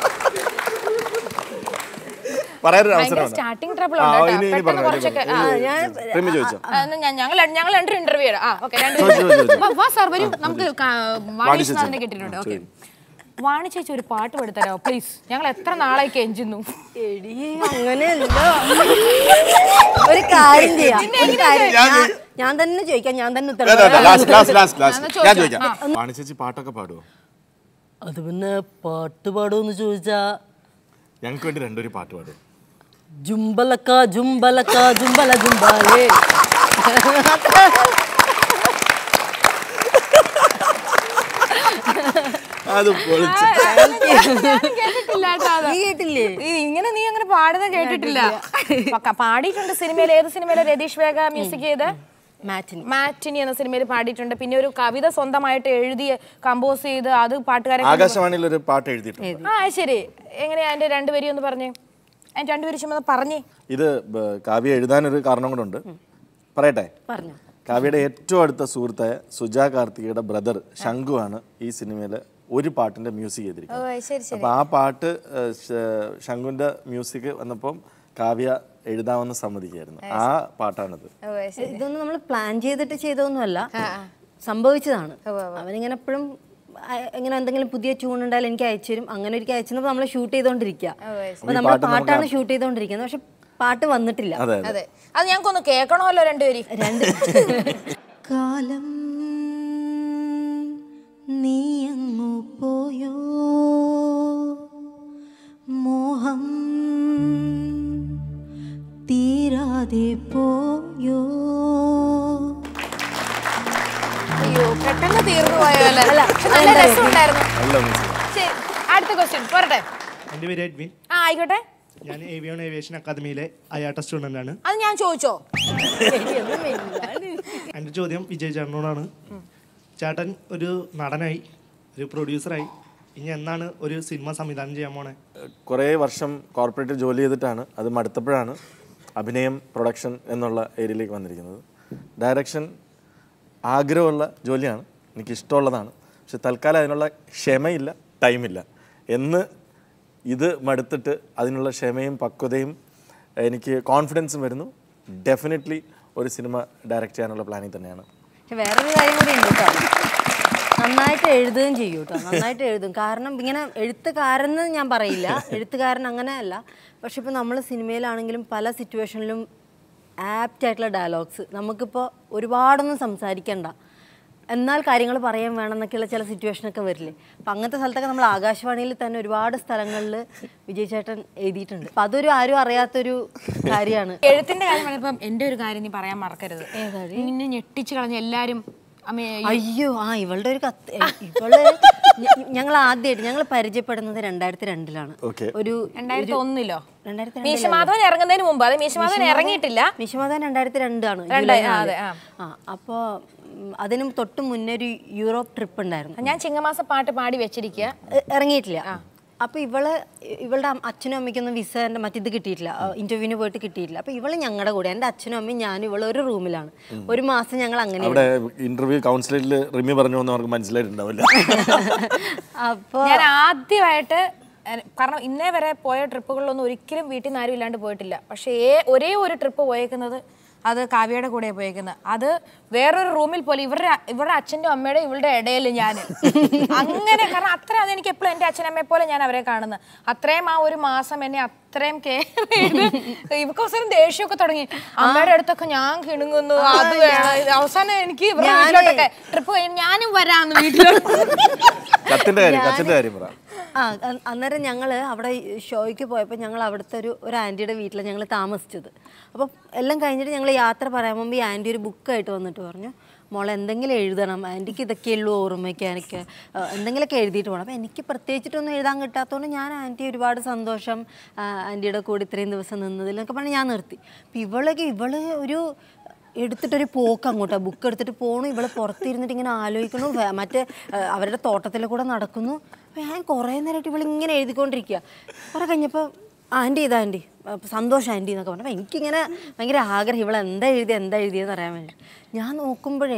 പറയാനൊരു ഭയങ്കര അവസരമാണ് സ്റ്റാർട്ടിംഗ് ട്രബിൾ ആ, ഉണ്ട് കേട്ടോ. ഇനി- ഇനി പെട്ടെന്ന് പറഞ്ഞോ, ഇനി കുറച്ചൊക്കെ ആ. പറഞ്ഞോ. ഞാൻ- പ്രിമി ചോദിച്ചോ ആ, എന്നാ ഞാൻ- ഞങ്ങൾ രണ്ട്- ഞങ്ങൾ രണ്ടു ഇന്റർവ്യൂ ചെയ്യാം ആ ഓക്കെ രണ്ട് ചോദിച്ചോ, ചോദിച്ചോ. വാ, വാ സാർ വരൂ നമുക്ക് കാ- വാണി വാണി വിശ്വനാഥിനെ ചേച്ചി. കിട്ടിയിട്ടുണ്ട് ആ, ഓക്കെ ശരി. വാണി ചേച്ചി ഒരു പാട്ട് പാടിത്തരാമോ പ്ലീസ് ഞങ്ങൾ എത്ര നാളായി കെഞ്ചുന്നു എടീ, അങ്ങനെയല്ല ഒരു കാര്യം ചെയ്യാം ഒരു കാര്യം ഞാൻ- ഞാൻ തന്നെ ചോദിക്കാം ഞാൻ തന്നെ ഉത്തരം പറയാം. ലാസ്റ്റ് ലാസ്റ്റ് ലാസ്റ്റ് ലാസ്റ്റ് എന്നാ ഞാൻ ചോദിച്ചോ. ചോദിക്കാം വാണി ചേച്ചി പാട്ടൊക്കെ പാടുവോ അത് പിന്നെ പാട്ട് പാടുമെന്ന് ചോദിച്ചാ ഞങ്ങൾക്ക് വേണ്ടി രണ്ടുപേരും പാട്ട് പാടും ജുംബലക്ക ജുംബലക്ക ജുംബല ജുംബാലേ അത് പൊളിച്ച് കേട്ടിട്ടില്ല കേട്ടോ അത്. നീ കേട്ടില്ലേ ഈ ഇങ്ങനെ നീ അങ്ങനെ പാടുന്നത് കേട്ടിട്ടില്ല പക്ക- പാടിയിട്ടുണ്ട് സിനിമയിൽ ഏത് സിനിമയിലെ രതീഷ് വേഗ മ്യൂസിക് ചെയ്ത് മാറ്റിന് മാറ്റിനി എന്ന സിനിമയിൽ പാടിയിട്ടുണ്ട് പിന്നെ ഒരു കവിത സ്വന്തമായിട്ട് എഴുതി കമ്പോസ് ചെയ്ത് അത് പാട്ടുകാരെ ആകാശവാണിയിൽ ഒരു പാട്ട് എഴുതിയിട്ടുണ്ട് ആ ശരി എങ്ങനെയാ എന്റെ രണ്ടുപേരും ഒന്ന് പറഞ്ഞേ അതിന്റെ രണ്ടുപേരും ചുമന്ന് പറഞ്ഞേ ഇത് ബ- കാവ്യ എഴുതാനൊരു കാരണം കൊണ്ടുണ്ട് പറയട്ടെ പറഞ്ഞു കാവ്യയുടെ ഏറ്റവും അടുത്ത സുഹൃത്തായ സുജാ കാർത്തികയുടെ ബ്രദർ ശംഖു ആണ് ഈ സിനിമയിലെ ഒരു പാട്ടിന്റെ മ്യൂസിക് ചെയ്തിരിക്കുന്നത് ശരി അപ്പൊ ആ പാട്ട് ഏഹ്, ശ- ശംഖുവിന്റെ മ്യൂസിക് വന്നപ്പം കാവ്യ എഴുതാമെന്ന് സമ്മതിക്കായിരുന്നു ആ പാട്ടാണിത് ഇതൊന്നും നമ്മൾ പ്ലാൻ ചെയ്തിട്ട് ചെയ്തതൊന്നുമല്ല സംഭവിച്ചതാണ് അവനിങ്ങനെ എപ്പോഴും ഇങ്ങനെ എന്തെങ്കിലും പുതിയ ട്യൂൺ ഉണ്ടായാലും എനിക്ക് അയച്ചു തരും അങ്ങനെ ഒരിക്കൽ അയച്ചപ്പോൾ നമ്മൾ ഷൂട്ട് ചെയ്തോണ്ടിരിക്കുക അപ്പൊ ഈ നമ്മൾ പാട്ട് നമുക്ക് പാട്ടാണ് ഷൂട്ട് ചെയ്തോണ്ടിരിക്കുന്നത് പക്ഷെ പാട്ട് വന്നിട്ടില്ല അതെ അതെ അതെ അത് ഞങ്ങൾക്കൊന്ന് കേൾക്കണമല്ലോ രണ്ടുപേരും രണ്ട് കാലം നീ അങ്ങു പോയോ മോഹം തീരാതെ പോയോ അയ്യോ പെട്ടെന്ന് തീർന്നു പോയല്ലേ പക്ഷെ നല്ല രസമുണ്ടായിരുന്നു നല്ല മ്യൂസിക് ശരി അടുത്ത ക്വസ്റ്റ്യൻ പോരട്ടെ എൻ്റെ പേര് എഡ്വിൻ ആ ആയിക്കോട്ടെ ഞാൻ ഏവിയോൺ ഏവിയേഷൻ അക്കാദമിയിലെ അയാട്ട സ്റ്റുഡൻ്റ് ആണ് അത് ഞാൻ ചോദിച്ചോ എൻ്റെ ചോദ്യം വിജയ് ചേട്ടനോടാണ് ചേട്ടൻ ഒരു നടനായി ഒരു പ്രൊഡ്യൂസറായി ഇനി എന്നാണ് ഒരു സിനിമ സംവിധാനം ചെയ്യാൻ പോണേ കുറേ വർഷം കോർപ്പറേറ്റ് ജോലി ചെയ്തിട്ടാണ് അത് മടുത്തപ്പോഴാണ് അഭിനയം പ്രൊഡക്ഷൻ എന്നുള്ള ഏരിയയിലേക്ക് വന്നിരിക്കുന്നത് ഡയറക്ഷൻ ആഗ്രഹമുള്ള ജോലിയാണ് എനിക്ക് ഇഷ്ടമുള്ളതാണ് പക്ഷെ തൽക്കാലം അതിനുള്ള ക്ഷമയില്ല ടൈമില്ല എന്ന് ഇത് മടുത്തിട്ട് അതിനുള്ള ക്ഷമയും പക്വതയും എനിക്ക് കോൺഫിഡൻസും വരുന്നു ഡെഫിനറ്റ്ലി ഒരു സിനിമ ഡയറക്റ്റ് ചെയ്യാനുള്ള പ്ലാനിങ് തന്നെയാണ് പക്ഷെ വേറൊരു കാര്യം കൂടി ഉണ്ട് കേട്ടോ നന്നായിട്ട് എഴുതുകയും ചെയ്യും കേട്ടോ നന്നായിട്ട് എഴുതും കാരണം ഇങ്ങനെ എഴുത്തുകാരെന്ന് ഞാൻ പറയില്ല എഴുത്തുകാരൻ അങ്ങനെയല്ല പക്ഷെ ഇപ്പോൾ നമ്മൾ സിനിമയിലാണെങ്കിലും പല സിറ്റുവേഷനിലും ആപ്റ്റ് ആയിട്ടുള്ള ഡയലോഗ്സ് നമുക്കിപ്പോൾ ഒരുപാടൊന്നും സംസാരിക്കണ്ട എന്നാൽ കാര്യങ്ങൾ പറയാൻ വേണം എന്നൊക്കെയുള്ള ചില സിറ്റുവേഷനൊക്കെ വരില്ലേ അപ്പം അങ്ങനത്തെ സ്ഥലത്തൊക്കെ നമ്മൾ ആകാശവാണിയിൽ തന്നെ ഒരുപാട് സ്ഥലങ്ങളിൽ വിജയ് ചേട്ടൻ എഴുതിയിട്ടുണ്ട് അപ്പം അതൊരു ആരും അറിയാത്തൊരു കാര്യമാണ് എഴുത്തിന്റെ കാര്യം പറഞ്ഞപ്പം എന്റെ ഒരു കാര്യം നീ പറയാൻ മറക്കരുത് നിന്നെ ഞെട്ടിച്ച് കളഞ്ഞ എല്ലാരും അമ്മേ അയ്യോ ആ ഇവളുടെ ഒരു കത്ത് ഏ, ഇവള് ഞങ്ങൾ ആദ്യമായിട്ട് ഞങ്ങൾ പരിചയപ്പെടുന്നത് രണ്ടായിരത്തി രണ്ടിലാണ് Okay. ഒരു രണ്ടായിരത്തി ഒന്നിലോ രണ്ടായിരത്തി മീശമാധവൻ ഇറങ്ങുന്നതിന് മുമ്പ് അത് മീശമാധവൻ ഇറങ്ങിയിട്ടില്ല മിശമാധവൻ രണ്ടായിരത്തി രണ്ടാണ് രണ്ടായി- ജൂലൈ ആ, നാല്. അതെ, ആ. ആ അപ്പോൾ അതിനും തൊട്ട് മുന്നേ ഒരു യൂറോപ്പ് ട്രിപ്പ് ഉണ്ടായിരുന്നു ഞാൻ ചിങ്ങമാസ പാട്ട് പാടി വെച്ചിരിക്കുക എ- ഇറങ്ങിയിട്ടില്ല അപ്പൊ ഇവള് ഇവളുടെ അം- അച്ഛനും അമ്മയ്ക്കൊന്നും വിസന്റെ മറ്റിത് കിട്ടിയിട്ടില്ല ഇന്റർവ്യൂവിന് പോയിട്ട് കിട്ടിയിട്ടില്ല അപ്പൊ ഇവള് ഞങ്ങളുടെ കൂടെ എൻ്റെ അച്ഛനും അമ്മയും ഞാനും ഇവള് ഒരു റൂമിലാണ് ഒരു മാസം ഞങ്ങൾ അങ്ങനെ അവിടെ ഇന്റർവ്യൂ കൗൺസിലിൽ റിമ്യൂ പറഞ്ഞു എന്ന് അവർക്ക് മനസ്സിലായിട്ടുണ്ടാവില്ല അപ്പൊ ഞാൻ ആദ്യമായിട്ട് എ- കാരണം ഇന്നേ വരെ പോയ ട്രിപ്പുകളിലൊന്നും ഒരിക്കലും വീട്ടിൽ നിന്ന് ആരും ഇല്ലാണ്ട് പോയിട്ടില്ല പക്ഷേ ഏ- ഒരേ ഒരു ട്രിപ്പ് പോയേക്കുന്നത് അത് കാവ്യയുടെ കൂടെ പോയേക്കുന്നത് അത് വേറൊരു റൂമിൽ പോലെ ഇവരുടെ ഇവരുടെ അച്ഛൻ്റെ അമ്മയുടെ ഇവളുടെ ഇടയിൽ ഞാൻ അങ്ങനെ കാരണം അത്ര അത് എനിക്ക് എപ്പോഴും എൻ്റെ അച്ഛനമ്മയെ പോലെ ഞാൻ അവരെ കാണുന്നത് അത്രയും ആ ഒരു മാസം എന്നെ അത്രയും കെയർ ചെയ്ത് ഇവക്ക് അവസാനം ദേഷ്യമൊക്കെ തുടങ്ങി അമ്മയുടെ അടുത്തൊക്കെ ഞാൻ കിണുങ്ങുന്നു അത് വേണം ഇത് അവസാനം എനിക്ക് ഇവരുടെ വീട്ടിലോട്ടൊക്കെ ട്രിപ്പ് കഴിഞ്ഞ് ഞാനും വരാന്ന് വീട്ടിലോട്ട് കത്തിന്റെ കാര്യം കത്തിന്റെ കാര്യം പറ ആ അ- അന്നേരം ഞങ്ങൾ അവിടെ ഷോയ്ക്ക് പോയപ്പോൾ ഞങ്ങൾ അവിടുത്തെ ഒരു ഒരു ആൻറ്റിയുടെ വീട്ടിലാണ് ഞങ്ങൾ താമസിച്ചത് അപ്പോൾ എല്ലാം കഴിഞ്ഞിട്ട് ഞങ്ങൾ യാത്ര പറയാൻ മുമ്പ് ഈ ആൻറ്റി ഒരു ബുക്കായിട്ട് വന്നിട്ട് പറഞ്ഞു മോളെ എന്തെങ്കിലും എഴുതണം ആൻറ്റിക്ക് ഇതൊക്കെയുള്ളൂ ഓർമ്മയ്ക്ക് എനിക്ക് ആ, എന്തെങ്കിലുമൊക്കെ എഴുതിയിട്ട് പോകണം അപ്പോൾ എനിക്ക് പ്രത്യേകിച്ചിട്ടൊന്നും എഴുതാൻ കിട്ടാത്തതുകൊണ്ട് ഞാൻ ആൻറ്റി ഒരുപാട് സന്തോഷം ആ, ആൻറ്റിയുടെ കൂടെ ഇത്രയും ദിവസം നിന്നതിലൊക്കെ പറഞ്ഞ് ഞാൻ നിർത്തി അപ്പോൾ ഇവളൊക്കെ ഇവള് ഒരു എടുത്തിട്ടൊരു പോക്ക് അങ്ങോട്ടാ ബുക്ക് എടുത്തിട്ട് പോണു ഇവള് പുറത്തിരുന്നിട്ട് ഇങ്ങനെ ആലോചിക്കണു വേ- മറ്റേ ആ, അവരുടെ തോട്ടത്തിൽ കൂടെ നടക്കുന്നു അപ്പൊ ഞാൻ കുറേ നേരമായിട്ട് ഇവള് ഇങ്ങനെ എഴുതിക്കൊണ്ടിരിക്കുക കുറെ കഴിഞ്ഞപ്പോൾ ആൻറ്റി ഇതാ ആൻറ്റി അപ്പൊ സന്തോഷം ആൻറ്റി എന്നൊക്കെ പറഞ്ഞു അപ്പോൾ എനിക്കിങ്ങനെ ഭയങ്കര ആഗ്രഹം ഇവൾ എന്താ എഴുതി എന്താ എഴുതിയെന്ന് അറിയാൻ വേണ്ടി ഞാൻ നോക്കുമ്പോഴേ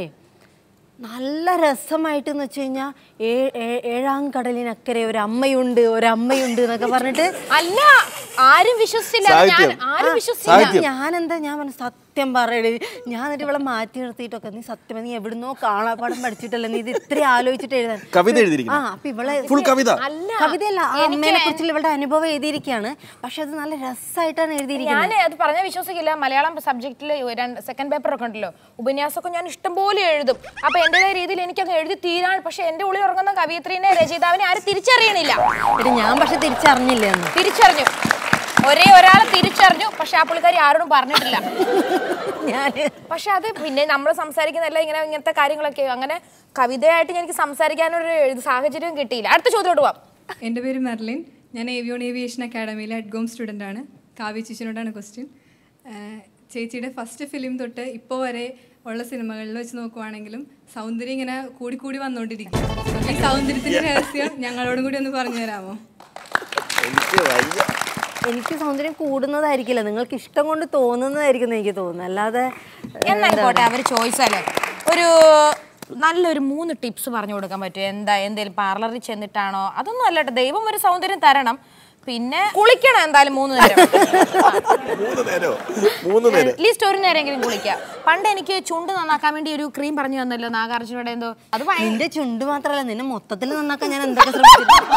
നല്ല രസമായിട്ട് എന്ന് വെച്ച് കഴിഞ്ഞാൽ ഏഴാം കടലിനക്കരെ ഒരു അമ്മയുണ്ട് ഒരു അമ്മയുണ്ട് എന്നൊക്കെ പറഞ്ഞിട്ട് അല്ല ആരും വിശ്വസിച്ചില്ല അത് ഞാൻ സാഹിത്യം. ആരും വിശ്വസിച്ചില്ല ഞാൻ എന്താ ഞാൻ പറഞ്ഞു സത്യം പറയണേ ഞാൻ എന്നിട്ട് ഇവിടെ മാറ്റി നിർത്തിയിട്ടൊക്കെ നീ സത്യം നീ എവിടുന്നോ കാണാപ്പാടം പഠിച്ചിട്ടല്ല നീ ഇത് ഇത്ര ആലോചിച്ചിട്ട് എഴുതാൻ കവിത ആ എഴുതിയിരിക്കുന്നു അപ്പൊ ഇവളെ ഫുൾ കവിത അല്ല കവിതയല്ല ആ അമ്മേനെ കുറിച്ചുള്ള ഇവളുടെ അനുഭവം എഴുതിയിരിക്കുകയാണ് പക്ഷെ അത് നല്ല രസമായിട്ടാണ് ഞാൻ എഴുതിയിരിക്കുന്നത് അത് പറഞ്ഞാൽ വിശ്വസിക്കില്ല മലയാളം സബ്ജക്റ്റിൽ സെക്കൻഡ് പേപ്പർ ഒക്കെ ഉണ്ടല്ലോ ഉപന്യാസമൊക്കെ ഞാൻ ഇഷ്ടംപോലെ എഴുതും അപ്പൊ എന്റേതായ രീതിയിൽ എനിക്കങ്ങ് എഴുതി തീരാൻ പക്ഷെ എന്റെ ഉള്ളിൽ ഉറങ്ങുന്ന കവിയത്രീനെ രചയിതാവിനെ ആരും തിരിച്ചറിയണില്ല എടി, ഞാൻ പക്ഷെ തിരിച്ചറിഞ്ഞില്ല എന്ന് തിരിച്ചറിഞ്ഞു ഒരേ ഒരാളെ തിരിച്ചറിഞ്ഞു പക്ഷെ ആ പുള്ളിക്കാരി ആരോടും പറഞ്ഞിട്ടില്ല ഞാന് പക്ഷെ അത് പിന്നെ നമ്മൾ സംസാരിക്കുന്നതല്ല ഇങ്ങനെ ഇങ്ങനത്തെ കാര്യങ്ങളൊക്കെ അങ്ങനെ കവിതയായിട്ട് എനിക്ക് സംസാരിക്കാനൊരു ഇത് സാഹചര്യം കിട്ടിയില്ല അടുത്ത ചോദ്യത്തോട്ട് പോവാം എൻ്റെ പേര് മെർലിൻ ഞാൻ ഏവിയോൺ ഏവിയേഷൻ അക്കാഡമിയിലെ അഡ്ഗോം സ്റ്റുഡൻ്റ് ആണ് കാവ്യ ചേച്ചിനോടാണ് ക്വസ്റ്റ്യൻ ചേച്ചിയുടെ ഫസ്റ്റ് ഫിലിം തൊട്ട് ഇപ്പോൾ വരെ ഉള്ള സിനിമകളിൽ വെച്ച് നോക്കുവാണെങ്കിലും സൗന്ദര്യം ഇങ്ങനെ കൂടി കൂടി വന്നുകൊണ്ടിരിക്കും ഈ സൗന്ദര്യത്തിൻ്റെ രഹസ്യം ഞങ്ങളോടും കൂടി ഒന്ന് പറഞ്ഞു തരാമോ എനിക്ക് വയ്യ എനിക്ക് സൗന്ദര്യം കൂടുന്നതായിരിക്കില്ല നിങ്ങൾക്ക് ഇഷ്ടം കൊണ്ട് തോന്നുന്നതായിരിക്കും എന്ന് എനിക്ക് തോന്നുന്നു അല്ലാതെ എന്നായിക്കോട്ടെ അവർ ചോദിച്ചാലോ ഒരു നല്ലൊരു മൂന്ന് ടിപ്സ് പറഞ്ഞു കൊടുക്കാൻ പറ്റുമോ എന്താ എന്തേലും പാർലറിൽ ചെന്നിട്ടാണോ അതൊന്നും അല്ലട്ടോ ദൈവം ഒരു സൗന്ദര്യം തരണം പിന്നെ കുളിക്കണം എന്തായാലും മൂന്ന് നേരം മൂന്ന് നേരോ മൂന്ന് നേരം അറ്റ്ലീസ്റ്റ് ഒരു നേരമെങ്കിലും കുളിക്കാം പണ്ട് എനിക്ക് ചുണ്ട് നന്നാക്കാൻ വേണ്ടി ഒരു ക്രീം പറഞ്ഞു തന്നല്ലോ നാഗാർജുനയുടെ എന്തോ അത് ഭയങ്കര നിന്റെ ചുണ്ട് മാത്രമല്ല നിന്നെ മൊത്തത്തിൽ നന്നാക്കാൻ ഞാൻ എന്തൊക്കെ ശ്രമിച്ചിട്ടുണ്ട്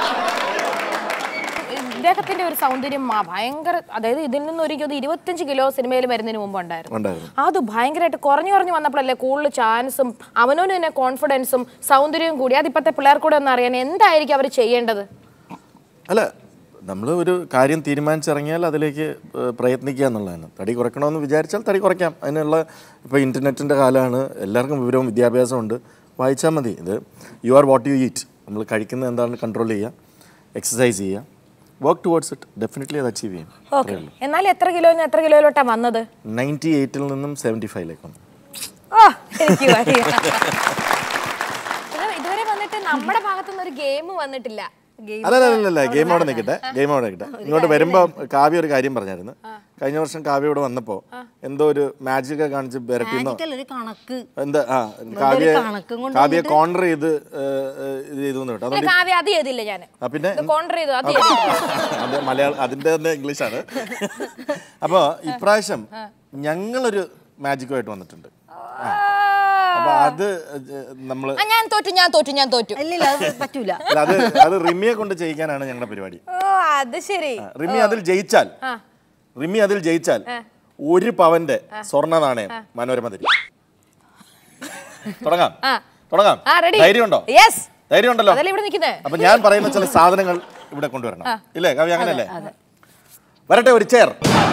ഇദ്ദേഹത്തിന്റെ ഒരു സൗന്ദര്യം ആ ഭയങ്കര അതായത് ഇതിൽ നിന്ന് ഒരു ഇരുപത് ഇരുപത്തഞ്ച് കിലോ സിനിമയിൽ വരുന്നതിന് മുമ്പ് ഉണ്ടായിരുന്നു ഉണ്ടായിരുന്നു അത് ഭയങ്കരമായിട്ട് കുറഞ്ഞു കുറഞ്ഞു വന്നപ്പോഴല്ലേ കൂടുതൽ ചാൻസും അവനോന് തന്നെ കോൺഫിഡൻസും സൗന്ദര്യവും കൂടി അത് ഇപ്പോഴത്തെ പിള്ളേർക്കൂടെ ഒന്ന് അറിയാൻ എന്തായിരിക്കും അവർ ചെയ്യേണ്ടത് അല്ല നമ്മൾ ഒരു കാര്യം തീരുമാനിച്ചിറങ്ങിയാൽ അതിലേക്ക് ഏഹ്, പ്രയത്നിക്കുക എന്നുള്ളതാണ് തടി കുറയ്ക്കണമെന്ന് വിചാരിച്ചാൽ തടി കുറയ്ക്കാം അതിനുള്ള ഇപ്പോൾ ഇൻ്റർനെറ്റിൻ്റെ കാലമാണ് എല്ലാവർക്കും വിവരവും വിദ്യാഭ്യാസവും ഉണ്ട് വായിച്ചാൽ മതി ഇത് you are what you eat നമ്മൾ കഴിക്കുന്നത് എന്താണെന്ന് കൺട്രോൾ ചെയ്യുക എക്സസൈസ് ചെയ്യുക വർക്ക് ടുവേർഡ്സ് ഇറ്റ് ഡെഫിനറ്റ്ലി അത് അച്ചീവ് ചെയ്യും ഓക്കെ എന്നാലും എത്ര കിലോന്ന് എത്ര കിലോയിലോട്ടാ വന്നത് നയൻറ്റി എയ്റ്റിൽ നിന്നും സെവൻറ്റി ഫൈവിലേക്ക് വന്നു ഓ എനിക്ക് വയ്യ. ഇത് ഇതുവരെ വന്നിട്ട് നമ്മുടെ ഭാഗത്തുനിന്ന് ഒരു ഗെയിം വന്നിട്ടില്ല അല്ല അല്ല അല്ല, അല്ല ഗെയിം അവിടെ നിൽക്കട്ടെ ഗെയിം അവിടെ നിൽക്കട്ടെ ഇങ്ങോട്ട് വരുമ്പോൾ കാവ്യ ഒരു കാര്യം പറഞ്ഞായിരുന്നു കഴിഞ്ഞ വർഷം കാവ്യ ഇവിടെ വന്നപ്പോൾ എന്തോ ഒരു മാജിക് ഒക്കെ കാണിച്ച് വരട്ടിന്നോ Magical ഒരു കണക്ക് എന്താ ആ കാവ്യ കണക്കും കൊണ്ട് കാവ്യ കോൺട്ര ചെയ്ത് ഏഹ്, ഏഹ്, ഇത് ചെയ്തു എന്ന് കേട്ടോ ഇല്ല, അതുകൊണ്ട് കാവ്യ അത് ചെയ്തില്ല ഞാൻ ആ, പിന്നെ കോൺട്ര ചെയ്തു അത് ചെയ്തില്ല അത് മലയാളം അതിന്റെ തന്നെ ഇംഗ്ലീഷാണ് അപ്പോൾ ഇപ്രാവശ്യം ഞങ്ങളൊരു മാജിക്കുമായിട്ട് വന്നിട്ടുണ്ട് ആ. അപ്പൊ അത് നമ്മൾ ആ, ഞാൻ തോറ്റു ഞാൻ തോറ്റു ഞാൻ തോറ്റു ഇല്ലില്ല അത് പറ്റൂല അത് അത് റിമിയെ കൊണ്ട് ചെയ്യിക്കാനാണ് ഞങ്ങളുടെ പരിപാടി ഓ അത് ശരി ആ, റിമി അതിൽ ജയിച്ചാൽ റിമി അതിൽ ജയിച്ചാൽ ഒരു പവന്റെ സ്വർണ്ണ നാണയം മനോരമ തരും തുടങ്ങാം തുടങ്ങാം ആ റെഡി ധൈര്യമുണ്ടോ യെസ് ധൈര്യമുണ്ടല്ലോ അതല്ലേ ഇവിടെ നിൽക്കുന്നേ അപ്പൊ ഞാൻ പറയുന്ന ചില സാധനങ്ങൾ ഇവിടെ കൊണ്ടുവരണം ഇല്ലേ കവി അങ്ങനല്ലേ വരട്ടെ ഒരു ചെയർ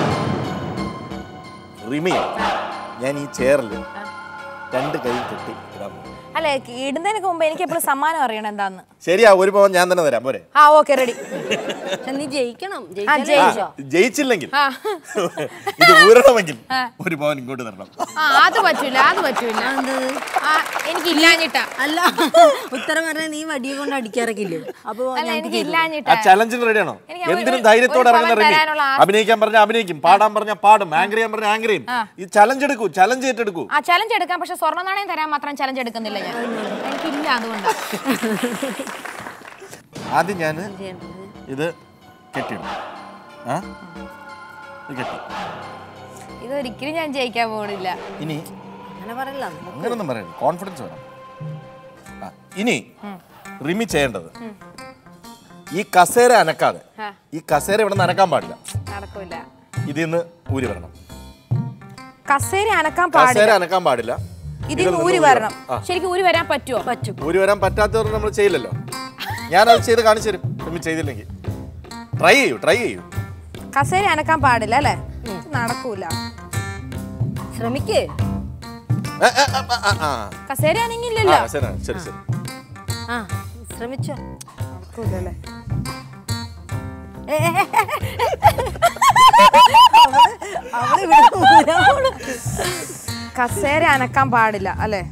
റിമി ഞാൻ ഈ ചെയറിൽ രണ്ട് കൈ കെട്ടി ഇടാൻ പോകുന്നു. അല്ലെ ഇടുന്നതിനൊക്കെ മുമ്പ് എനിക്ക് എപ്പോഴും സമ്മാനം അറിയണം എന്താന്ന് ശരിയാ ഒരു പവൻ ഞാൻ തന്നെ തരാം പോരെ ആ ഓക്കെ റെഡി പക്ഷെ നീ ജയിക്കണം ആ ജയിച്ചാലേ ജയിച്ചോ ജയിച്ചില്ലെങ്കിൽ ആ ഇത് ഊരണമെങ്കിൽ ഒരു പവൻ ഇങ്ങോട്ട് തരണം ആ അത് പറ്റൂല അത് പറ്റൂല ആ എനിക്ക് ഇല്ലാഞ്ഞിട്ടാ അല്ല ഉത്തരം പറഞ്ഞാൽ നീ വടിയെ കൊണ്ട് അടിക്കാറൊക്കെ ഇല്ലേ അപ്പൊ അല്ല ഞങ്ങൾക്ക് എനിക്ക് ആ ഇല്ലാഞ്ഞിട്ടാ ചലഞ്ചിന് റെഡിയാണോ എനിക്ക് ഒരു- എന്തിനും ഒരു- ധൈര്യത്തോടെ ഒരു ഇറങ്ങുന്ന പവൻ റിമി തരാനുള്ള ആ- അഭിനയിക്കാൻ പറഞ്ഞ അഭിനയിക്കും പാടാൻ പറഞ്ഞ പാടും ആങ്കർ ചെയ്യാൻ പറഞ്ഞ ആങ്കർ ചെയ്യും ഈ ചലഞ്ച് എടുക്കൂ ചലഞ്ച് ഏറ്റെടുക്കൂ ആ ചലഞ്ച് എടുക്കാം പക്ഷെ സ്വർണ്ണ നാണയം തരാൻ മാത്രം ചലഞ്ച് എടുക്കുന്നില്ല ഞാൻ എനിക്കില്ല അതുകൊണ്ടാ ആദ്യം ഞാൻ ഇത് കെട്ടിയിടും ആ ഇത് കെട്ടി ഇതൊരിക്കലും ഞാൻ ജയിക്കാൻ പോണില്ല ഇനി അങ്ങനെ പറയില്ല അങ്ങനൊന്നും പറയരുത് കോൺഫിഡൻസ് വേണം ആ, ഇനി റിമി ചെയ്യേണ്ടത് ഈ കസേര അനക്കാതെ ആ. ഈ കസേര ഇവിടെ നിന്ന് അനക്കാൻ പാടില്ല നടക്കൂല ഇതിൽ നിന്ന് ഊരി വരണം കസേര അനക്കാൻ കസേര പാടില്ല അനക്കാൻ പാടില്ല ഇതിൽ നിന്ന് ഊരി വരണം ശരിക്കും ഊരി വരാൻ പറ്റുമോ പറ്റും ഊരി വരാൻ പറ്റാത്തവർ നമ്മൾ ചെയ്യില്ലല്ലോ ഞാനത് ചെയ്ത് കാണിച്ചു തരും റിമി ചെയ്തില്ലെങ്കിൽ ട്രൈ ചെയ്യൂ ട്രൈ ചെയ്യൂ കസേര അനക്കാൻ പാടില്ല അല്ലേ ഇത് നടക്കൂല ശ്രമിക്കേ ആ, ആ, ആ, ആ, ആ, ആ. കസേര ആ, അനങ്ങില്ലല്ലോ കസേര ശരി ശരി ആ ശ്രമിച്ചോ നടക്കൂലല്ലേ അവള് ഇവിടെ ഊരാൻ പോണു. കസേര അനക്കാൻ പാടില്ല അല്ലേ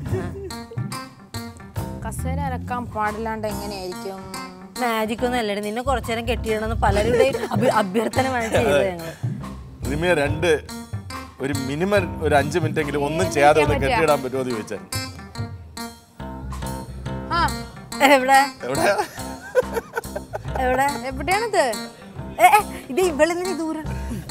കസേര അനക്കാൻ പാടില്ലാണ്ട് എങ്ങനെയായിരിക്കും മാജിക് ഒന്നും അല്ലേ നിന്നെ കുറച്ചു നേരം കെട്ടിയിടണമെന്ന് പലരുടെ അഭ്യ- അഭ്യർത്ഥനമാണ് ചെയ്തത് ഞങ്ങൾ റിമിയ രണ്ട് ഒരു മിനിമം ഒരു അഞ്ച് മിനിറ്റ് എങ്കിലും ഒന്നും ചെയ്യാതെ ഒന്ന് പറ്റുക? കെട്ടിയിടാൻ പറ്റുമോ എന്ന് ചോദിച്ചാൽ ആ എവിടെ എവിടെ എവിടെ എവിടെയാണിത് ഏ, ഏ, ഇത് ഇവളെന്തിനാ ദൂരം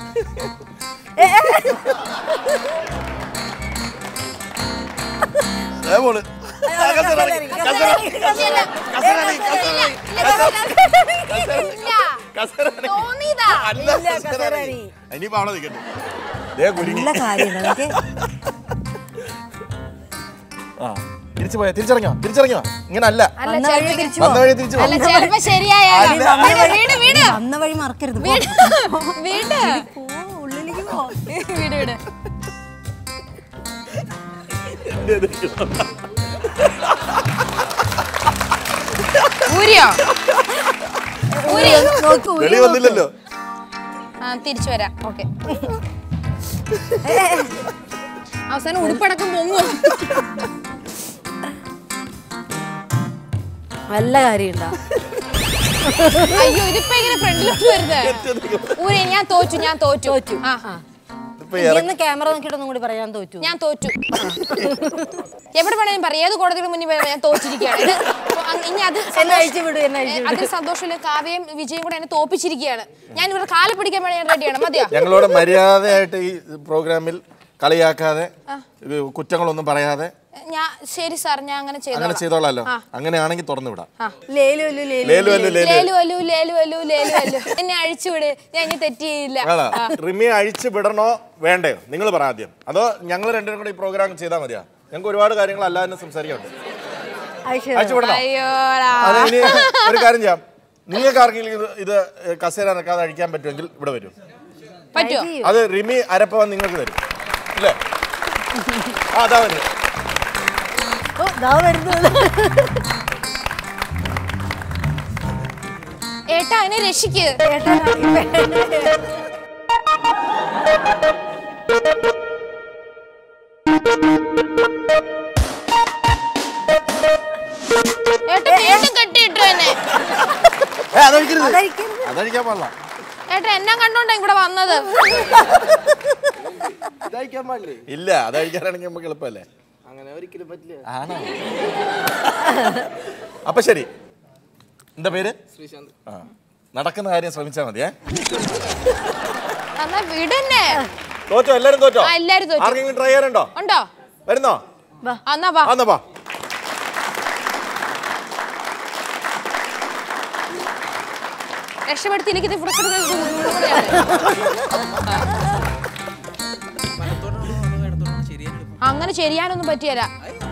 ദേ പോണ്. ആ, കസേര ഇറങ്ങി, കസേര ഇറങ്ങി, കസേര ഇറങ്ങി, കസേര ഇറങ്ങി, ഇല്ല കസേര ഇറങ്ങി. തോന്നിയതാ അല്ല, ഇല്ല, കസേര കസേര ഇറങ്ങി. ഇറങ്ങി. ഇനിയിപ്പോ അവിടെ നിൽക്കട്ടെ ദേ കുരുങ്ങി നല്ല കാര്യമാണ് അതൊക്കെ ആ തിരിച്ചു പോയാ തിരിച്ചിറങ്ങിയോ തിരിച്ചിറങ്ങിയോ ഇങ്ങനെ അല്ല അല്ല വന്ന വഴി ചെലപ്പോ- തിരിച്ചു വന്ന വഴി തിരിച്ചു അല്ല ചിലപ്പോ ശരിയായാലോ അല്ല. വീട് വീട് വീട് വന്ന വഴി മറക്കരുത് പോ. വീട് പോ, ഉള്ളിലേക്ക് പോ വീട് വീട് ഊരിയോ ഊരി നോക്കൂ വെളി വന്നില്ലല്ലോ ആ തിരിച്ചു വരാം ഓക്കെ അവസാനം ഉടുപ്പടക്കം പൊങ്ങും നല്ല കാര്യമുണ്ടാ അയ്യോ ഇതിപ്പോ എങ്ങനെ ഫ്രണ്ടിലോട്ട് വരുന്നത് ഊരി ഞാൻ തോറ്റു ഞാൻ തോറ്റു തോറ്റു ആ ഇപ്പൊ ഇറങ്ങി ഇന്ന് ക്യാമറ നോക്കിയിട്ടൊന്നും കൂടി പറയാൻ തോറ്റു ഞാൻ തോറ്റു എവിടെ വേണേലും പറയാം ഏത് കോടതിയുടെ മുന്നിൽ പറയാം ഞാൻ തോറ്റിരിക്കുകയാണ് ഇത് അ- ഇനി അത് എന്നെ അഴിച്ചു വിടൂ എന്നെ അഴിച്ചു അതിൽ സന്തോഷമില്ല കാവ്യയും വിജയും കൂടെ എന്നെ തോപ്പിച്ചിരിക്കുകയാണ് ഞാൻ ഇവിടെ കാല് പിടിക്കാൻ വേണ്ടി ഞാൻ റെഡിയാണ് മതിയോ ഞങ്ങളോട് മര്യാദയായിട്ട് ഈ പ്രോഗ്രാമിൽ കളിയാക്കാതെ ഇത് കുറ്റങ്ങളൊന്നും പറയാതെ ഞാൻ ശരി സാർ ഞാൻ അങ്ങനെ അങ്ങനെ ചെയ്തോളാം ചെയ്തോളാലോ അങ്ങനെയാണെങ്കിൽ തുറന്നു വിടാം ലേലു അല്ലു ലേലു ലേലു അല്ലു ലേലു ലേലു അല്ലു ലേലു അല്ലു ലേലു അല്ലു എന്നെ അഴിച്ചുവിട് ഞാൻ ഇനി തെറ്റ് ചെയ്യില്ല ആണോ റിമിയെ അഴിച്ചു വിടണോ വേണ്ടയോ നിങ്ങൾ പറ ആദ്യം അതോ ഞങ്ങൾ രണ്ടുപേരും കൂടി ഈ പ്രോഗ്രാം ചെയ്താൽ മതിയോ ഞങ്ങൾക്ക് ഒരുപാട് കാര്യങ്ങൾ അല്ലാതെ സംസാരിക്കാനുണ്ട് അഴിച്ചു അഴിച്ചു വിടണോ അയ്യോടാ അത് ഇനി ഒരു കാര്യം ചെയ്യാം നിങ്ങൾക്ക് ആർക്കെങ്കിലും ഇത് ഇത് കസേര ഇറക്കാതെ അഴിക്കാൻ പറ്റുമെങ്കിൽ ഇവിടെ വരും പറ്റുമോ അത് റിമി അരപ്പവൻ നിങ്ങൾക്ക് തരും ഇല്ലേ ആ അതാ വരും ഓ ദാ വരുന്നു ഏട്ടാ അതിനെ രക്ഷിക്ക് ഏട്ടാ വീണ്ടും കെട്ടിയിട്ടു എന്നെ ഏ, അതഴിക്കരുത് അതഴിക്കാൻ പാടില്ല ഏട്ടാ എന്നാ കണ്ടോണ്ടാ ഇവിടെ വന്നത് ഇല്ല അതഴിക്കാനാണെങ്കിൽ നമുക്ക് എളുപ്പമല്ലേ അങ്ങനെ ഒരിക്കലും പറ്റില്ല ആണോ അപ്പൊ ശരി എന്താ പേര് ശ്രീശാന്ത് ആ നടക്കുന്ന കാര്യം ശ്രമിച്ചാൽ മതിയേ എന്നാ വിടന്നെ തോറ്റോ എല്ലാരും തോറ്റോ ആ, എല്ലാരും തോറ്റു. ആർക്കെങ്കിലും ട്രൈ ചെയ്യാനുണ്ടോ ഉണ്ടോ വരുന്നോ ആ, എന്നാ വാ ആ, എന്നാ വാ രക്ഷപ്പെടുത്തി എനിക്ക് ഇത് ഇവിടെ കിടന്ന് അങ്ങനെ ചെയ്യാനൊന്നും പറ്റിയല്ല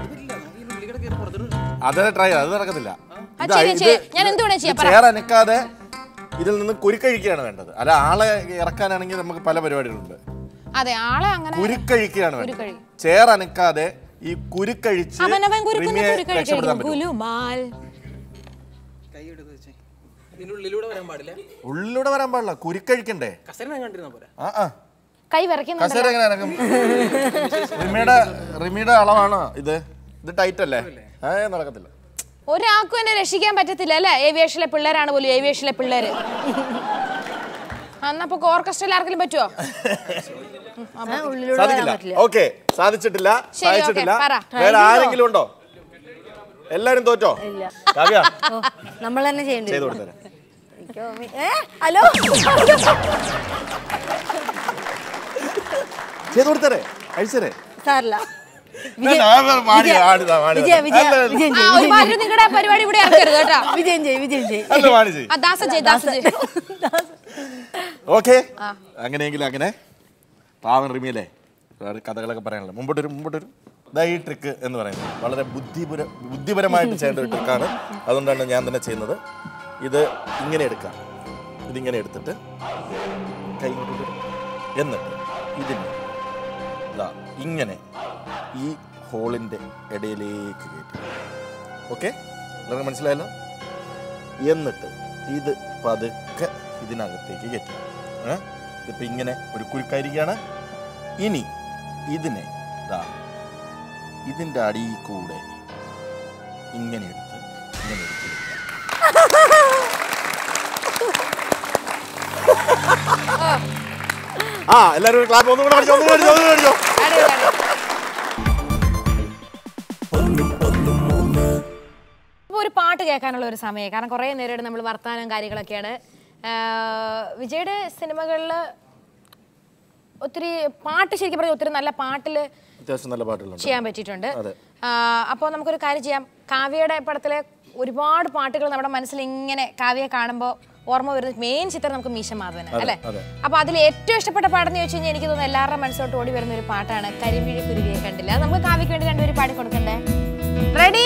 അതെ ട്രൈ അത് നടക്കത്തില്ല ആ, ഇതാ, ശരി, ഇത് ശരി. ഞാൻ എന്ത് വേണേ ചെയ്യാം, പറ. ചേർ അനക്കാതെ ഇതിൽ നിന്ന് കുരുക്കഴിക്കുകയാണ് വേണ്ടത് അല്ല ആളെ ഇറക്കാനാണെങ്കിൽ നമുക്ക് പല പരിപാടികളുണ്ട് അതെ ആളെ അങ്ങനെ കുരുക്കഴിക്കുകയാണ് വേണ്ടത് കുരുക്കഴി. ചേർ അനക്കാതെ ഈ കുരുക്കഴിച്ച് അവനവൻ കുരുക്കുന്ന റിമിയെ കുരുക്കഴിക്കും രക്ഷപ്പെടുത്താൻ പറ്റും ഗുലുമാൽ കൈ എടുത്ത് വെച്ചേ ഇതിന്റെ ഉള്ളിലൂടെ വരാൻ പാടില്ല ഉള്ളിലൂടെ വരാൻ പാടില്ല കുരുക്കഴിക്കണ്ടേ കസേര ഞാൻ കണ്ടിരുന്ന പോലെ ആ ആ കൈ വിറയ്ക്കുന്നുണ്ട് കസേര എങ്ങനെ അനക്കും റിമിയുടെ റിമിയുടെ അളവാണോ ഇത് ഇത് ടൈറ്റ് അല്ലേ ഏ നടക്കത്തില്ല ഒരാൾക്കും എന്നെ രക്ഷിക്കാൻ പറ്റത്തില്ല അല്ലേ ഏവിയേഷനിലെ പിള്ളേരാണ് പോലും ഏവിയേഷനിലെ പിള്ളേര് അന്നപ്പോ ഓർക്കസ്ട്രയിൽ ആർക്കെങ്കിലും പറ്റുമോ ഉള്ളിലൂടെ വരാൻ സാധിക്കില്ല പറ്റില്ല ഓക്കെ സാധിച്ചിട്ടില്ല ശരി, സാധിച്ചിട്ടില്ല ഓക്കേ, പറ. വേറെ ആരെങ്കിലും ഉണ്ടോ എല്ലാരും തോറ്റോ കാവ്യ ഓ, നമ്മൾ തന്നെ ചെയ്യേണ്ടി ചെയ്തു വരും. കൊടുത്തരാം എനിക്ക് ഓർമ്മ- ഏ, ഹലോ ചെയ്തു കൊടുത്തരേ അഴിച്ചരേ സാറില്ല ഞാൻ ആ- വാണി, വാണിതാ, വാണിതാ. വിജയ വിജയ അല്ല, അല്ല. വിജയൻ ആ ചെയ്യ് ഒരുപാട് നിങ്ങളുടെ പരിപാടി ഇവിടെ ഇറക്കരുത് കേട്ടോ വിജയൻ ചെയ്യ് വിജയൻ ചെയ്യ് അല്ല വാണി ചെയ്യ് ആ ദാസ ജയ് ദാസ ജയ് ഓക്കെ അങ്ങനെയെങ്കിൽ അങ്ങനെ പാവൻ റിമിയല്ലേ ഒരുപാട് കഥകളൊക്കെ പറയാനുള്ളത് മുമ്പോട്ടൊരു മുമ്പോട്ടൊരു ഇതാ ഈ ട്രിക്ക് എന്ന് പറയുന്നത് വളരെ ബുദ്ധിപര ബുദ്ധിപരമായിട്ട് ചെയ്യേണ്ട ഒരു ട്രിക്കാണ് അതുകൊണ്ടാണ് ഞാൻ തന്നെ ചെയ്യുന്നത് ഇത് ഇങ്ങനെ എടുക്കാം ഇതിങ്ങനെ എടുത്തിട്ട് കൈ ഇങ്ങോട്ട് ഇടും. എന്നിട്ട് ഇതിന് ഇതാ ഇങ്ങനെ ഈ ഹോളിൻ്റെ ഇടയിലേക്ക് കയറ്റി ഓക്കെ എല്ലാവർക്കും മനസ്സിലായല്ലോ എന്നിട്ട് ഇത് പതുക്കെ ഇതിനകത്തേക്ക് കയറ്റി ഏ ഇതിപ്പോൾ ഇങ്ങനെ ഒരു കുരുക്കായിരിക്കുകയാണ് ഇനി ഇതിനെ ദാ ഇതിൻ്റെ അടിയിൽ കൂടെ ഇങ്ങനെ എടുത്ത് ഇങ്ങനെ എടുത്ത് ആ എല്ലാവരും ഒരു ക്ലാപ്പ് ഒന്നും കൂടെ പഠിച്ചോ ഒന്നും കൂടെ പഠിച്ചോ ഒന്നും കൂടെ പഠിച്ചോ അപ്പോൾ ഒരു പാട്ട് കേൾക്കാനുള്ള ഒരു സമയം കാരണം കുറേ നേരമായിട്ട് നമ്മൾ വർത്താനം കാര്യങ്ങളൊക്കെയാണ് ആഹ് വിജയുടെ സിനിമകളിൽ ഒത്തിരി പാട്ട് ശരിക്കും പറഞ്ഞാൽ ഒത്തിരി നല്ല പാട്ടിൽ അത്യാവശ്യം നല്ല പാട്ടുകളുണ്ട് ചെയ്യാൻ പറ്റിയിട്ടുണ്ട് അതെ. അപ്പോൾ നമുക്കൊരു കാര്യം ചെയ്യാം കാവ്യയുടെ പടത്തിലെ ഒരുപാട് പാട്ടുകൾ നമ്മുടെ മനസ്സിൽ ഇങ്ങനെ കാവ്യയെ കാണുമ്പോൾ ഓർമ്മ വരുന്ന മെയിൻ ചിത്രം നമുക്ക് മീശ മാധവൻ അതെ, അല്ലേ അതെ. അപ്പൊ അതിൽ ഏറ്റവും ഇഷ്ടപ്പെട്ട പാടെന്ന് ചോദിച്ചു കഴിഞ്ഞാൽ എനിക്ക് തോന്നുന്നു എല്ലാവരുടെ മനസ്സിലോട്ട് ഓടി വരുന്ന ഒരു പാട്ടാണ് കരിമിഴി കുരുവിയെ കണ്ടില്ല അത് നമുക്ക് കാവ്യക്ക് വേണ്ടി രണ്ടുപേരും പാടി കൊടുക്കണ്ടേ റെഡി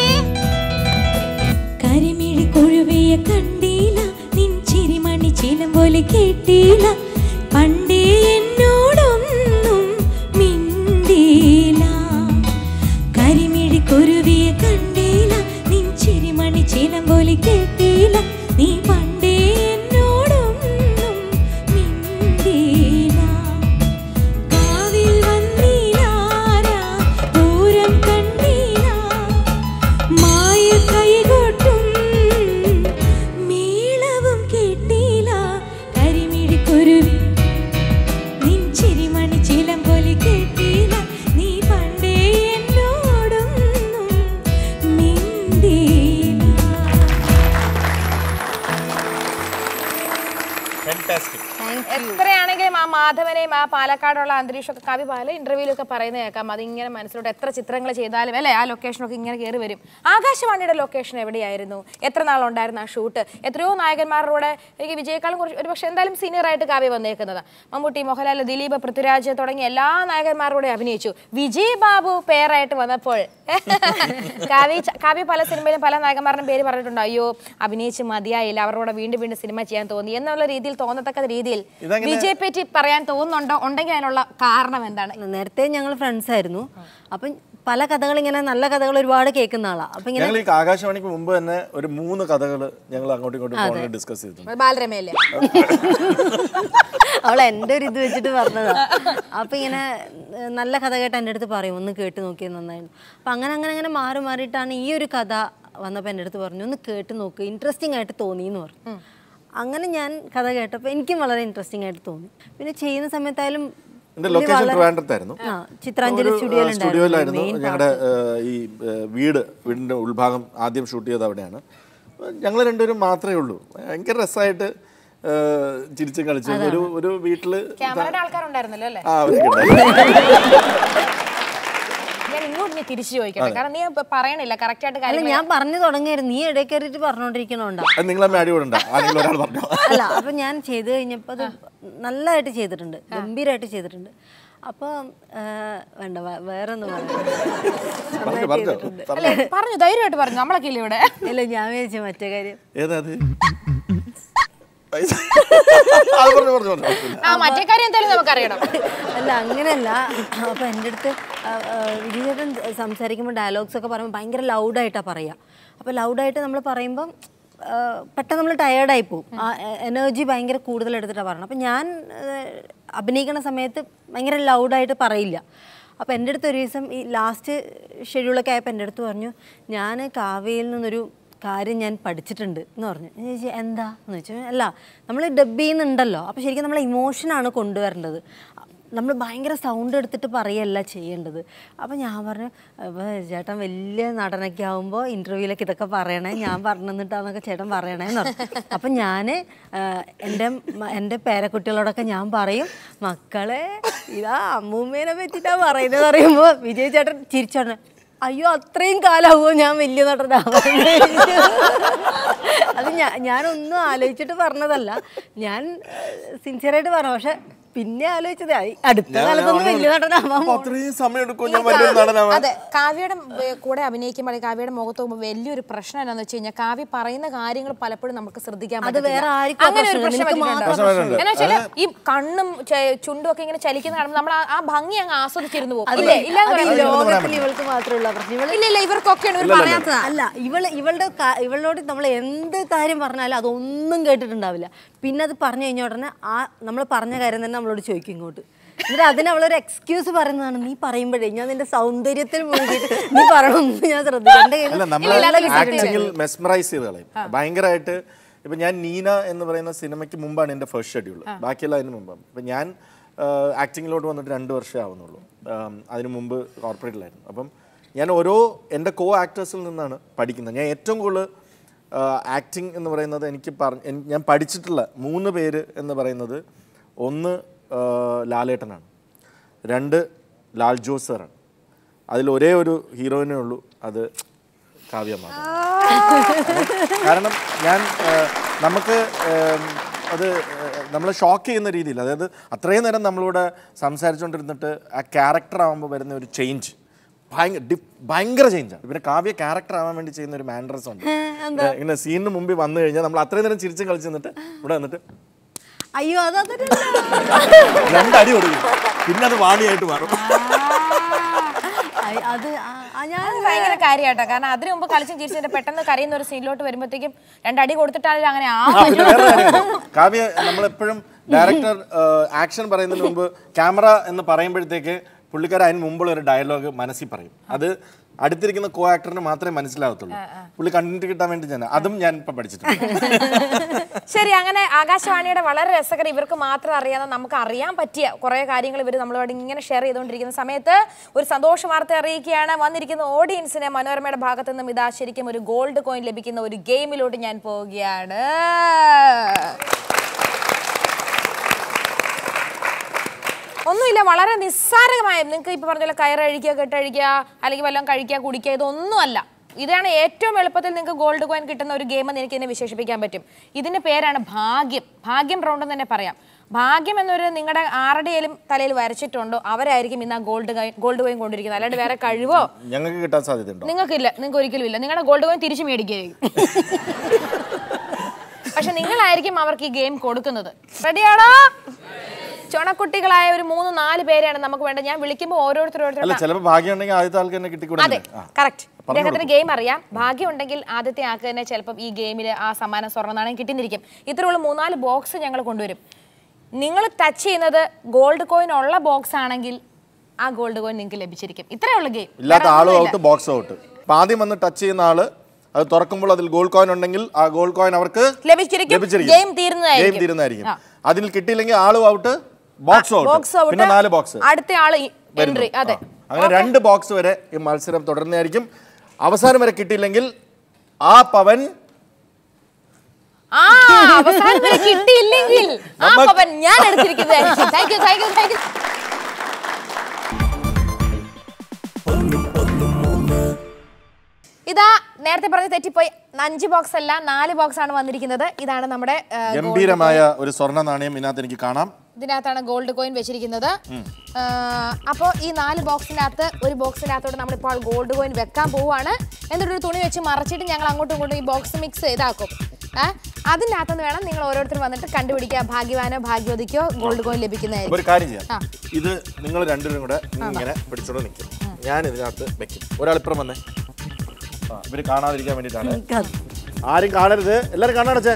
കരിമിഴി കൊഴുവിയ കണ്ടീല നിൻ ചിരിമണി ചിലം പോലെ കേട്ടീല പണ്ടേ എന്നോടൊന്നും മിണ്ടീല കരിമിഴി കൊരുവിയ കണ്ടീല നിൻ ചിരിമണി ചിലം പോലെ കേട്ടീല നീ പണ്ടേ എന്നോടൊന്നും മിണ്ടീല കാവിൽ വന്നീലാരാ ദൂരം കണ്ടീല മായ കൈകൊട്ടും മേളവും കേട്ടീല കരിമിഴി കുരുവി നിൻ ചിരിമണി ചിലം പോലെ കേട്ടീല നീ പണ്ടേ എന്നോടൊന്നും മിണ്ടീല ഫാന്റാസ്റ്റിക് എത്രയാണെങ്കിലും ആ മാധവനെയും ആ പാലക്കാടുള്ള അന്തരീക്ഷമൊക്കെ കവി പല ഇന്റർവ്യൂലൊക്കെ പറയുന്നത് കേൾക്കാം അതിങ്ങനെ മനസ്സിലോട്ട് എത്ര ചിത്രങ്ങൾ ചെയ്താലും അല്ലേ ആ ലൊക്കേഷനൊക്കെ ഇങ്ങനെ കയറി വരും ആകാശവാണിയുടെ ലൊക്കേഷൻ എവിടെയായിരുന്നു എത്ര നാളുണ്ടായിരുന്നു ആ ഷൂട്ട് എത്രയോ നായകന്മാരുടെ കൂടെ എനിക്ക് വിജയേക്കാളും കുറച്ച് ഒരു പക്ഷേ എന്തായാലും സീനിയർ ആയിട്ട് കാവ്യ വന്നേക്കുന്നത് മമ്മൂട്ടി മോഹൻലാൽ ദിലീപ് പൃഥ്വിരാജ് തുടങ്ങിയ എല്ലാ നായകന്മാരുടെ അഭിനയിച്ചു വിജയ് ബാബു പേരായിട്ട് വന്നപ്പോൾ കാവ്യ ച- കാവ്യ പല സിനിമയിലും പല നായകന്മാരുടെയും പേര് പറഞ്ഞിട്ടുണ്ട് അയ്യോ അഭിനയിച്ച് മതിയായില്ല അവരോട് വീണ്ടും വീണ്ടും സിനിമ ചെയ്യാൻ തോന്നി എന്നുള്ള രീതിയിൽ തോന്നത്തക്ക രീതിയിൽ ഇതങ്ങനെ- വിജയെ പറ്റി പറയാൻ തോന്നുന്നുണ്ടോ ഉണ്ടെങ്കിൽ അതിനുള്ള കാരണം എന്താണ് നേരത്തെ ഞങ്ങൾ ഫ്രണ്ട്സ് ആയിരുന്നു അപ്പം പല കഥകൾ ഇങ്ങനെ നല്ല കഥകൾ ഒരുപാട് കേൾക്കുന്ന ആളാ അപ്പൊ ഇങ്ങനെ ഞങ്ങൾ ഈ ആകാശവാണിക്ക് മുമ്പ് തന്നെ ഒരു മൂന്ന് കഥകൾ ഞങ്ങൾ അങ്ങോട്ടും ഇങ്ങോട്ടും ഫോണിൽ ഡിസ്കസ് ചെയ്തിട്ടുണ്ട് ബാലരമയല്ലേ അവൾ എൻ്റെ ഒരു ഇത് വെച്ചിട്ട് പറഞ്ഞതാ അപ്പൊ ഇങ്ങനെ ഏഹ്, നല്ല കഥ കേട്ട് എൻ്റെ അടുത്ത് പറയും ഒന്ന് കേട്ട് നോക്കിയത് നന്നായിരുന്നു അപ്പൊ അങ്ങനെ അങ്ങനെ അങ്ങനെ മാറി മാറിയിട്ടാണ് ഈ ഒരു കഥ വന്നപ്പോൾ എൻ്റെ അടുത്ത് പറഞ്ഞു ഒന്ന് കേട്ട് നോക്ക് ഇൻട്രസ്റ്റിംഗ് ആയിട്ട് തോന്നി എന്ന് പറഞ്ഞു അങ്ങനെ ഞാൻ കഥ കേട്ടപ്പോൾ എനിക്കും വളരെ ഇൻട്രസ്റ്റിംഗ് ആയിട്ട് തോന്നി പിന്നെ ചെയ്യുന്ന സമയത്തായാലും എന്റെ പുള്ളി ലൊക്കേഷൻ വളരെ- ട്രിവാൻഡ്രത്തായിരുന്നു ആ, ചിത്രാഞ്ജലി ഒരു, ആ, സ്റ്റുഡിയോയിലുണ്ടായിരുന്നു സ്റ്റുഡിയോയിലായിരുന്നു main ഞങ്ങളുടെ ഈ ആ, വീട് വീടിന്റെ ഉൾഭാഗം ആദ്യം ഷൂട്ട് ചെയ്തത് അവിടെയാണ് ഞങ്ങൾ രണ്ടുപേരും മാത്രമേ ഉള്ളൂ ഭയങ്കര രസമായിട്ട് ആ, ചിരിച്ചും കളിച്ചും ഒരു ഒരു വീട്ടില് ക്യാമറയുടെ ആൾക്കാരുണ്ടായിരുന്നല്ലോ അല്ലേ ആ അവരൊക്കെ ഉണ്ടായിരുന്നു. ഞാൻ ഇങ്ങോട്ട് ഞാൻ തിരിച്ചു ചോദിക്കട്ടെ കാരണം നീ ഇപ്പൊ പറയണില്ല കറക്റ്റ് ആയിട്ട് അല്ല കാര്യം ഞാൻ പറഞ്ഞു തുടങ്ങിയായിരുന്നു നീ ഇടയിൽ കയറിയിട്ട് പറഞ്ഞോണ്ടിരിക്കണോണ്ടാ അത് നിങ്ങളമ്മ അടിപൊളിണ്ട ആരെങ്കിലും ഒരാൾ പറഞ്ഞു അല്ല അപ്പൊ ഞാൻ ചെയ്ത് കഴിഞ്ഞപ്പോൾ അത് നല്ലതായിട്ട് ചെയ്തിട്ടുണ്ട് ഗംഭീരമായിട്ട് ചെയ്തിട്ടുണ്ട് അപ്പൊ ആ, വേണ്ട വേ- വേറെ ഒന്നും പറഞ്ഞു നന്നായിട്ട് പറഞ്ഞു ചെയ്തിട്ടുണ്ട് പറഞ്ഞു പറഞ്ഞു ധൈര്യമായിട്ട് പറഞ്ഞു നമ്മളൊക്കെ ഇല്ല ഇവിടെ ഇല്ല ഞാൻ വിചാരിച്ചു മറ്റേ കാര്യം ഏതാ അത് പൈസ അത് പറഞ്ഞു പറഞ്ഞു പറഞ്ഞു കുഴപ്പമില്ല. ആ മറ്റേ കാര്യം എന്തായാലും നമുക്കറിയണം അല്ല അങ്ങനെയല്ല അപ്പൊ എൻ്റെ അടുത്ത് വിജയചേട്ടൻ സംസാരിക്കുമ്പോൾ ഡയലോഗ്സ് ഒക്കെ പറയുമ്പോൾ ഭയങ്കര ലൗഡായിട്ടാണ് പറയുക അപ്പോൾ ലൗഡായിട്ട് നമ്മൾ പറയുമ്പം ആ, പെട്ടെന്ന് നമ്മൾ ടയേർഡായി പോകും ആ എനർജി ഭയങ്കര കൂടുതൽ എടുത്തിട്ടാണ് പറയണം അപ്പം ഞാൻ ആ, അഭിനയിക്കുന്ന സമയത്ത് ഭയങ്കര ലൗഡായിട്ട് പറയില്ല അപ്പോൾ എൻ്റെ അടുത്ത് ഒരു ദിവസം ഈ ലാസ്റ്റ് ഷെഡ്യൂളൊക്കെ ആയപ്പോൾ എൻ്റെ അടുത്ത് പറഞ്ഞു ഞാൻ കാവ്യയിൽ നിന്നൊരു കാര്യം ഞാൻ പഠിച്ചിട്ടുണ്ട് എന്ന് പറഞ്ഞു ഞാൻ ചോദിച്ചു എന്താ എന്ന് വെച്ചു അല്ല നമ്മൾ ഡബ് ചെയ്യുന്നുണ്ടല്ലോ അപ്പോൾ ശരിക്കും നമ്മൾ ഇമോഷനാണ് കൊണ്ടുവരേണ്ടത് നമ്മൾ ഭയങ്കര സൗണ്ട് എടുത്തിട്ട് പറയല്ല ചെയ്യേണ്ടത് അപ്പോൾ ഞാൻ പറഞ്ഞു അപ്പോൾ ചേട്ടൻ വലിയ നടനൊക്കെ ആകുമ്പോൾ ഇൻ്റർവ്യൂവിലൊക്കെ ഇതൊക്കെ പറയണേ ഞാൻ പറഞ്ഞു തന്നിട്ടാന്നൊക്കെ ചേട്ടൻ പറയണേ എന്ന് പറഞ്ഞു അപ്പം ഞാൻ എൻ്റെ മ- എൻ്റെ പേരക്കുട്ടികളോടൊക്കെ ഞാൻ പറയും മക്കളെ ഇതാ അമ്മൂമ്മേനെ പറ്റിയിട്ടാണ് പറയുന്നത് പറയുമ്പോൾ വിജയ് ചേട്ടൻ ചിരിച്ചോണ്ട് അയ്യോ അത്രയും കാലാവുമോ ഞാൻ വലിയ നടനാവാൻ അത് ഞാൻ ഞാനൊന്നും ആലോചിച്ചിട്ട് പറഞ്ഞതല്ല ഞാൻ സിൻസിയറായിട്ട് പറഞ്ഞു പക്ഷെ പിന്നെ ആലോചിച്ചത് "ഐ, അടുത്ത ഞാൻ- കാലത്തൊന്നും ഞാൻ വലിയ നടനാവാൻ അപ്പൊ പോകും അത്രയും സമയം എടുക്കും ഞാൻ വലിയൊരു നടനാവാൻ അതെ കാവ്യയുടെ ഏ, കൂടെ അഭിനയിക്കുമ്പോൾ കാവ്യയുടെ മുഖത്ത് നോക്കുമ്പോൾ വലിയൊരു പ്രശ്നം എന്താണെന്ന് വെച്ച് കഴിഞ്ഞാൽ കാവ്യ പറയുന്ന കാര്യങ്ങൾ പലപ്പോഴും നമുക്ക് ശ്രദ്ധിക്കാൻ അത് പറ്റത്തില്ല. വേറെ ആർക്കും അങ്ങനെ ഒരു പ്രശ്നം, പ്രശ്നം നിനക്ക് പറ്റിയിട്ടുണ്ടോ? മാത്രം പ്രശ്നം. എന്നാ വെച്ചാല് ഈ കണ്ണും ചെ- ചുണ്ടും ഒക്കെ ഇങ്ങനെ ചലിക്കുന്ന കാണുമ്പോൾ നമ്മൾ ആ- ആ ഭംഗി അങ്ങ് ആസ്വദിച്ചിരുന്നു പോകും അത് ഇല്ലേ? ഇല്ലാന്ന് അത് പറയാൻ ഈ പറ്റില്ല. ലോകത്തിൽ ഇവൾക്ക് മാത്രമേ ഉള്ള പ്രശ്നം ഇവള് ഇല്ല ഇല്ല ഇവർക്കൊക്കെയാണ് ഇവർ പറയാത്തതാ അല്ല ഇവള് ഇവളുടെ ക- ഇവളോട് നമ്മൾ എന്ത് കാര്യം പറഞ്ഞാലും അതൊന്നും കേട്ടിട്ടുണ്ടാവില്ല പിന്നെ അത് പറഞ്ഞു കഴിഞ്ഞ ഉടനെ ആ നമ്മൾ പറഞ്ഞ കാര്യം തന്നെ നമ്മളോട് ചോദിക്കും ഇങ്ങോട്ട് എന്നിട്ട് അതിന് അവളൊരു എക്സ്ക്യൂസ് പറയുന്നതാണ് നീ പറയുമ്പോഴേ ഞാൻ നിന്റെ സൗന്ദര്യത്തിൽ മുഴുകിയിട്ട് നീ പറയണമെന്ന് ഞാൻ ശ്രദ്ധിക്കും എൻ്റെ കയ്യിൽ അല്ല നമ്മൾ ആക്ടിങ്ങിൽ മെസ്മറൈസ് ചെയ്ത് കളയും ഭയങ്കരമായിട്ട് ഇപ്പൊ ഞാൻ നീന എന്ന് പറയുന്ന സിനിമയ്ക്ക് മുമ്പാണ് എൻ്റെ ഫസ്റ്റ് ഷെഡ്യൂൾ ബാക്കിയെല്ലാം അതിന് മുമ്പാണ് ഇപ്പൊ ഞാൻ ആക്ടിങ്ങിലോട്ട് വന്നിട്ട് രണ്ട് വർഷമേ ആവുന്നുള്ളൂ ആം, അതിന് മുമ്പ് കോർപ്പറേറ്റിലായിരുന്നു അപ്പം ഞാൻ ഓരോ എൻ്റെ കോ ആക്ടേഴ്സിൽ നിന്നാണ് പഠിക്കുന്നത് ഞാൻ ഏറ്റവും കൂടുതൽ ആക്ടിങ് എന്ന് പറയുന്നത് എനിക്ക് പറഞ്ഞ എൻ- ഞാൻ പഠിച്ചിട്ടുള്ള മൂന്ന് പേര് എന്ന് പറയുന്നത് ഒന്ന് ആ, ലാലേട്ടനാണ് രണ്ട് ലാൽ ജോസ് സാറാണ് അതിൽ ഒരേ ഒരു ഹീറോയിനേ ഉള്ളൂ അത് കാവ്യ മാത്രം കാരണം ഞാൻ ആ, നമുക്ക് ആം, അത് നമ്മളെ ഷോക്ക് ചെയ്യുന്ന രീതിയിൽ അതായത് അത്രയും നേരം നമ്മളോട് സംസാരിച്ചുകൊണ്ടിരുന്നിട്ട് ആ ക്യാരക്ടർ ആകുമ്പോൾ വരുന്ന ഒരു ചേഞ്ച് ഭയങ്കര ഡി- ഭയങ്കര ചേഞ്ചാണ് പിന്നെ കാവ്യ ക്യാരക്ടർ ആവാൻ വേണ്ടി ചെയ്യുന്ന ഒരു മാൻഡ്രസ് ഉണ്ട് ഏ, ഇങ്ങനെ സീനിന് മുമ്പിൽ വന്നു കഴിഞ്ഞാൽ നമ്മൾ അത്രയും നേരം ചിരിച്ചും കളിച്ച് നിന്നിട്ട് ഇവിടെ വന്നിട്ട് അയ്യോ അത് അതൊരു രണ്ടടി കൊടുക്കും പിന്നെ അത് വാണിയായിട്ട് മാറും അയ്- അത് ആ- ആ ഞാൻ അത് ഭയങ്കര കാര്യമാട്ടോ കാരണം അതിനു മുമ്പ് കളിച്ചും ചിരിച്ചിട്ട് പെട്ടെന്ന് കരയുന്ന ഒരു സീനിലോട്ട് വരുമ്പോഴത്തേക്കും രണ്ടടി കൊടുത്തിട്ടാലും അങ്ങനെ ആ ആ, പിന്നെ വേറെ കാര്യമുണ്ട്. കാവ്യ നമ്മളെപ്പോഴും ഡയറക്ടർ ആക്ഷൻ പറയുന്നതിന് മുമ്പ് ക്യാമറ എന്ന് പറയുമ്പോഴത്തേക്ക് പുള്ളിക്കാരൻ അതിന് മുമ്പുള്ള ഒരു ഡയലോഗ് മനസ്സിൽ പറയും അത് അടുത്തിരിക്കുന്ന കോ ആക്ടറിന് മാത്രമേ മനസ്സിലാവത്തുള്ളൂ പുള്ളി കണ്ടിട്ട് കിട്ടാൻ വേണ്ടി ഞാൻ അതും ഞാൻ ഇപ്പൊ പഠിച്ചിട്ടുണ്ട് ശരി അങ്ങനെ ആകാശവാണിയുടെ വളരെ രസകരം ഇവർക്ക് മാത്രം അറിയാവുന്ന നമുക്ക് അറിയാൻ പറ്റിയ കുറേ കാര്യങ്ങൾ ഇവർ നമ്മളോട് ഇങ്ങനെ ഷെയർ ചെയ്തുകൊണ്ടിരിക്കുന്ന സമയത്ത് ഒരു സന്തോഷ വാർത്ത അറിയിക്കുകയാണ് വന്നിരിക്കുന്ന ഓഡിയൻസിന് മനോരമയുടെ ഭാഗത്തു നിന്നും ഇതാ ശരിക്കും ഒരു ഗോൾഡ് കോയിൻ ലഭിക്കുന്ന ഒരു ഗെയിമിലോട്ട് ഞാൻ പോവുകയാണ് ഒന്നുമില്ല വളരെ നിസ്സാരമായ നിങ്ങൾക്ക് ഇപ്പൊ പറഞ്ഞ പോലെ കയറഴിക്കുക കെട്ടഴിക്കുക അല്ലെങ്കിൽ വല്ലതും കഴിക്കുക കുടിക്കുക ഇതൊന്നുമല്ല ഇതാണ് ഏറ്റവും എളുപ്പത്തിൽ നിങ്ങൾക്ക് ഗോൾഡ് കോയിൻ കിട്ടുന്ന ഒരു ഗെയിം എന്ന് എനിക്ക് ഇതിനെ വിശേഷിപ്പിക്കാൻ പറ്റും ഇതിന്റെ പേരാണ് ഭാഗ്യം ഭാഗ്യം റൗണ്ട് എന്ന് തന്നെ പറയാം ഭാഗ്യം എന്നൊരു നിങ്ങളുടെ ആരുടെയും തലയിൽ വരച്ചിട്ടുണ്ടോ അവരായിരിക്കും ഇന്ന് ആ ഗോൾഡ് ഗോൾഡ് കോയിൻ കൊണ്ടിരിക്കുന്നത് അല്ലാണ്ട് വേറെ കഴിവോ ഞങ്ങൾക്ക് കിട്ടാൻ സാധ്യതയുണ്ടോ നിങ്ങൾക്കില്ല നിങ്ങൾക്ക് ഒരിക്കലും ഇല്ല നിങ്ങളുടെ ഗോൾഡ് കോയിൻ തിരിച്ചു മേടിക്കുകയായിരിക്കും പക്ഷെ നിങ്ങളായിരിക്കും അവർക്ക് ഈ ഗെയിം കൊടുക്കുന്നത് റെഡിയാണോ ചുണക്കുട്ടികളായ ഒരു മൂന്ന് നാല് പേരെയാണ് നമുക്ക് വേണ്ടത് ഞാൻ വിളിക്കുമ്പോൾ ഓരോരുത്തർ അല്ല ഓരോരുത്തർ ചിലപ്പോൾ ഭാഗ്യം ഉണ്ടെങ്കിൽ ആദ്യത്തെ ആൾക്ക് തന്നെ അതെ കിട്ടിക്കൂടെ കറക്റ്റ് അദ്ദേഹത്തിന് ഗെയിം അറിയാം ഭാഗ്യം ഉണ്ടെങ്കിൽ ആദ്യത്തെ ആൾക്ക് തന്നെ ചിലപ്പം ഈ ഗെയിമിൽ ആ സമ്മാനം സ്വർണ്ണ നാണയം കിട്ടിന്നിരിക്കും ഇത്രയുള്ള മൂന്നാല് ബോക്സ് ഞങ്ങൾ കൊണ്ടുവരും നിങ്ങൾ ടച്ച് ചെയ്യുന്നത് ഗോൾഡ് കോയിൻ ഉള്ള ബോക്സ് ആണെങ്കിൽ ആ ഗോൾഡ് കോയിൻ നിങ്ങൾക്ക് ലഭിച്ചിരിക്കും ഇത്രയേ ഉള്ളൂ ഗെയിം ഇല്ലാത്ത ആളും ഔട്ട് ബോക്സ് ഔട്ട് അപ്പൊ ആദ്യം വന്ന് ടച്ച് ചെയ്യുന്ന ആള് അത് തുറക്കുമ്പോൾ അതിൽ ഗോൾഡ് കോയിൻ ഉണ്ടെങ്കിൽ ആ ഗോൾഡ് കോയിൻ അവർക്ക് ലഭിച്ചിരിക്കും. Game തീരുന്നതായിരിക്കും. ഗെയിം തീരുന്നതായിരിക്കും ആ. അതിൽ കിട്ടിയില്ലെങ്കിൽ ആളും ഔട്ട് ബോക്സ് ബോക്സ് ഔട്ട് പിന്നെ നാല് ബോക്സ് അടുത്ത ആള് എൻട്രി അതെ അങ്ങനെ രണ്ട് ബോക്സ് വരെ ഈ മത്സരം തുടരുന്നതായിരിക്കും അവസാനം വരെ കിട്ടിയില്ലെങ്കിൽ ആ പവൻ ആ അവസാനം വരെ കിട്ടിയില്ലെങ്കിൽ ആ നമ്മ- പവൻ ഞാൻ എടുത്തിരിക്കുന്നത് thank you thank you thank you ഇതാ നേരത്തെ പറഞ്ഞ തെറ്റിപ്പോയി അഞ്ച് ബോക്സ് അല്ല നാല് ബോക്സ് ആണ് വന്നിരിക്കുന്നത് ഇതാണ് നമ്മുടെ ആ, gold ഗംഭീരമായ ഒരു സ്വർണ്ണ നാണയം ഇതിനകത്ത് എനിക്ക് കാണാം ഇതിനകത്താണ് ഗോൾഡ് കോയിൻ വെച്ചിരിക്കുന്നത് അപ്പോൾ ഈ നാല് ബോക്സിനകത്ത് ഒരു ബോക്സിനകത്തോട്ട് നമ്മളിപ്പോൾ ഗോൾഡ് കോയിൻ വെക്കാൻ പോവുകയാണ് എന്നിട്ട് ഒരു തുണി വെച്ച് മറച്ചിട്ട് ഞങ്ങൾ അങ്ങോട്ടും ഇങ്ങോട്ടും ഈ ബോക്സ് മിക്സ് ഇതാക്കും ഏ അതിനകത്തുനിന്ന് വേണം നിങ്ങൾ ഓരോരുത്തർ വന്നിട്ട് കണ്ടുപിടിക്കുക ഭാഗ്യവാനോ ഭാഗ്യവതിക്കോ ഗോൾഡ് കോയിൻ അപ്പൊ ലഭിക്കുന്നതായിരിക്കും ഒരു കാര്യം ചെയ്യാം ആ. ഇത് നിങ്ങൾ രണ്ടുപേരും കൂടെ ഇങ്ങനെ പിടിച്ചോണ്ട് നിൽക്കും ഞാൻ ഇതിനകത്ത് വെക്കും ഒരാളിപ്പുറം വന്നേ ആ ഇവര് കാണാതിരിക്കാൻ വേണ്ടിയിട്ടാണ് ആരും കാണരുത് എല്ലാരും കാണാടച്ചേ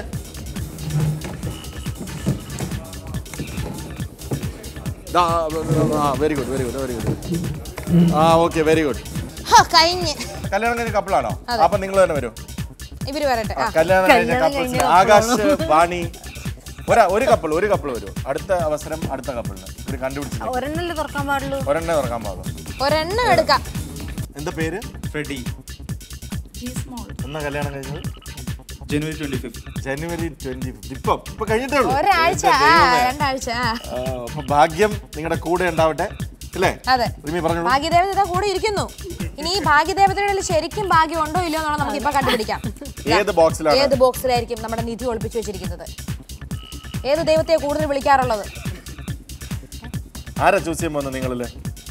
very good very good very good ആ ഓക്കെ വെരി ഗുഡ് ഹ, കഴിഞ്ഞ് കല്യാണം കഴിഞ്ഞ കപ്പിളാണോ അപ്പൊ നിങ്ങൾ തന്നെ വരും ഇവര് വരട്ടെ ആ കല്യാണം കഴിഞ്ഞ കപ്പിൾസ് ആകാശ് വാണി ഒരാ ഒരു കപ്പിൾ ഒരു കപ്പിൾ വരും അടുത്ത അവസരം അടുത്ത കപ്പിളിന് ഇവര് കണ്ടുപിടിച്ചു ഒരെണ്ണല്ലേ തുറക്കാൻ പാടുള്ളൂ ഒരെണ്ണേ തുറക്കാൻ പാകം ഒരെണ്ണം എടുക്കാം എന്താ പേര് ഫ്രെഡി എന്നാ കല്യാണം കഴിഞ്ഞത് January twenty fifth January twenty ഇപ്പൊ ഇപ്പൊ കഴിഞ്ഞിട്ടേ ഉള്ളൂ ഒരാഴ്ച എന്റെ ആ ദൈവമേ. രണ്ടാഴ്ച ആ ആ, അപ്പൊ ഭാഗ്യം നിങ്ങളുടെ കൂടെ ഉണ്ടാവട്ടെ അല്ലേ അതെ റിമി പറഞ്ഞോളൂ ഭാഗ്യദേവത ഇതാ കൂടെ ഇരിക്കുന്നു ഇനി ഈ ഭാഗ്യദേവതയുടെ ശരിക്കും ഭാഗ്യം ഉണ്ടോ ഇല്ലയോ എന്നുള്ളത് നമുക്ക് ഇപ്പൊ കണ്ടുപിടിക്കാം ഏത് ബോക്സിലാണ് ഏത് ബോക്സിലായിരിക്കും നമ്മുടെ നിധി ഒളിപ്പിച്ചു വെച്ചിരിക്കുന്നത് ഏത് ദൈവത്തെ കൂടുതൽ വിളിക്കാറുള്ളത് ആരാ ചൂസ് ചെയ്യാൻ പോകുന്നത് നിങ്ങളില്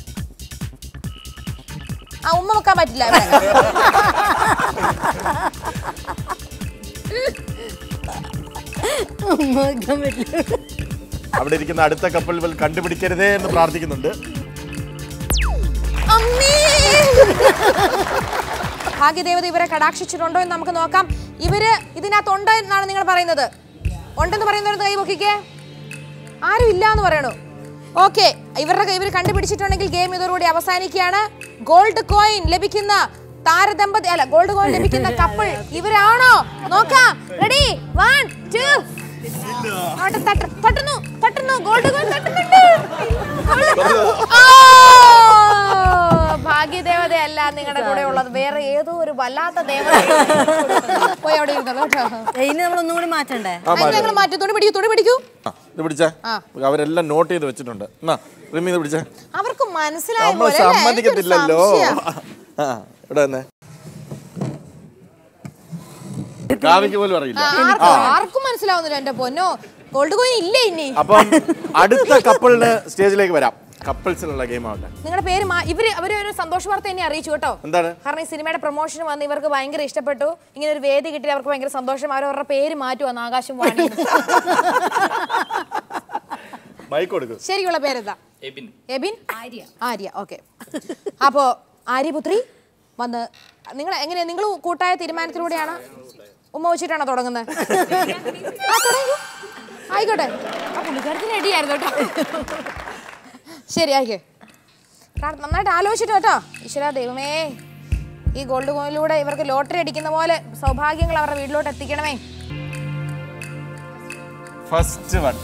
ആ ഉമ്മ വെക്കാൻ പറ്റില്ല ഇവിടെ. വെക്കാൻ പറ്റില്ല അവിടെ ഇരിക്കുന്ന അടുത്ത കപ്പിൾ ഇവൾ കണ്ടുപിടിക്കരുതേ എന്ന് പ്രാർത്ഥിക്കുന്നുണ്ട് അമ്മേ! ഭാഗ്യദേവത ഇവരെ കടാക്ഷിച്ചിട്ടുണ്ടോ എന്ന് നമുക്ക് നോക്കാം ഇവര് ഇതിനകത്ത് ഉണ്ടോ എന്നാണ് നിങ്ങൾ പറയുന്നത് ഉണ്ടെന്ന് പറയുന്നവർ കൈ പൊക്കിക്കേ ആരും ഇല്ല എന്ന് പറയണു ഓക്കെ ഇവരുടെ ഇവർ കണ്ടുപിടിച്ചിട്ടുണ്ടെങ്കിൽ ഗെയിം ഇതോടുകൂടി അവസാനിക്കുകയാണ് ഗോൾഡ് കോയിൻ ലഭിക്കുന്ന താരദമ്പതി അല്ല ഗോൾഡ് കോയിൻ ലഭിക്കുന്ന കപ്പിൾ ഇവരാണോ നോക്കാം റെഡി വൺ ടു അവിടെ തട്ട- തട്ടുന്നു തട്ടുന്നു ഗോൾഡ് കോയിൻ തട്ടുന്നുണ്ട് ആ! ഭാഗ്യദേവതയല്ല നിങ്ങളുടെ കൂടെ ഉള്ളത് വേറെ ഏതോ ഒരു വല്ലാത്ത ദേവത പോയി അവിടെ ഇരുന്നോ കേട്ടോ ഇനി നമ്മൾ ഒന്നും കൂടി മാറ്റണ്ടേ ഞങ്ങൾ മാറ്റി തുണി പിടിക്കൂ തുണി പിടിക്കൂ ആ, ഇത് പിടിച്ചേ അവരെല്ലാം നോട്ട് ചെയ്ത് വെച്ചിട്ടുണ്ട് എന്നാ റിമി ഇത് പിടിച്ചേ അവർക്ക് മനസ്സിലായ നമ്മൾ പോലെ അല്ലേ? എനിക്കൊരു സമ്മതിക്കത്തില്ലല്ലോ സംശയം. ആ ഇവിടെ തന്നെ കാവിക്ക് പോലും അറിയില്ല ആ, ആർക്കും ആർക്കും മനസ്സിലാവുന്നില്ല എന്റെ പൊന്നോ ഗോൾഡ് കോയിൻ ഇല്ല ഇനി അപ്പം അടുത്ത കപ്പിളിന് സ്റ്റേജിലേക്ക് വരാം കപ്പിൾസിനുള്ള ഗെയിം ആവട്ടെ നിങ്ങളുടെ പേര് മാ- ഇവര് അവര് ഒരു സന്തോഷ വാർത്ത എന്നെ അറിയിച്ചു കേട്ടോ എന്താണ് കാരണം ഈ സിനിമയുടെ പ്രൊമോഷൻ വന്ന് ഇവർക്ക് ഭയങ്കര ഇഷ്ടപ്പെട്ടു ഇങ്ങനെ ഒരു വേദി കിട്ടി അവർക്ക് ഭയങ്കര സന്തോഷം അവർ അവരുടെ പേര് മാറ്റുവന്ന് ആകാശം വാണി മൈക്ക് കൊടുക്കും ശരിയുള്ള പേരെന്താ എബിൻ എബിൻ ആര്യ ആര്യ ഓക്കെ അപ്പോ ആര്യപുത്രി വന്ന് നിങ്ങൾ എങ്ങനെയാ നിങ്ങൾ കൂട്ടായ തീരുമാനത്തിലൂടെയാണ് ഉമ്മ വെച്ചിട്ടാണോ തുടങ്ങുന്നത് ആ, തുടങ്ങൂ. ആയിക്കോട്ടെ ആ പുള്ളിക്കാരത്തിന് റെഡിയായിരുന്നു കേട്ടോ ശരി ആയിക്കേ കാരണം നന്നായിട്ട് ആലോചിച്ചിട്ട് കേട്ടോ ഈശ്വര ദൈവമേ ഈ ഗോൾഡ് കോയിനിലൂടെ ഇവർക്ക് ലോട്ടറി അടിക്കുന്ന പോലെ സൗഭാഗ്യങ്ങൾ അവരുടെ വീട്ടിലോട്ട് എത്തിക്കണമേ ഫസ്റ്റ് വൺ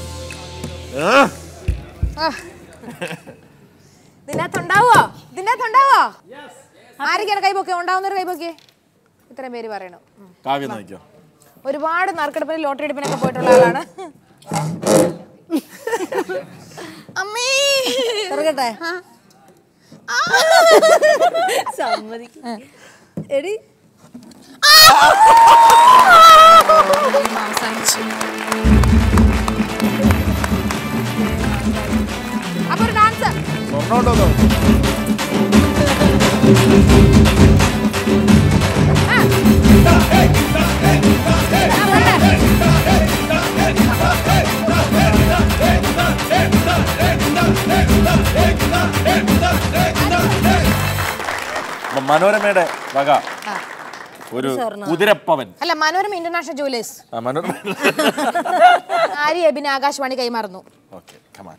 ആ. ഇതിനകത്തുണ്ടാവോ ഇതിനകത്തുണ്ടാവോ ആരൊക്കെയാണ് കൈപൊക്കെ ഉണ്ടാവുന്നൊരു കൈപൊക്കെ ഇത്രയും പേര് പറയണു ഉം. കാവ്യ നോക്കിയോ ഒരുപാട് നറുക്കെടുപ്പിന് ലോട്ടറി എടുപ്പിനൊക്കെ പോയിട്ടുള്ള ആളാണ് അമ്മേ തുറക്കട്ടെ ആ. സമ്മതിക്കും എടി അപ്പൊ ഒരു ഡാൻസ് സ്വർണ്ണമുണ്ടോ ആ, വരട്ടെ. അപ്പൊ മനോരമയുടെ വക ഒരു കുതിരപ്പവൻ അല്ല മനോരമ ഇന്റർനാഷണൽ ജുവലേഴ്സ് ആ, മനോരമ ആര്യ പിന്നെ ആകാശവാണി കൈമാറുന്നു ഓക്കെ കമാൻ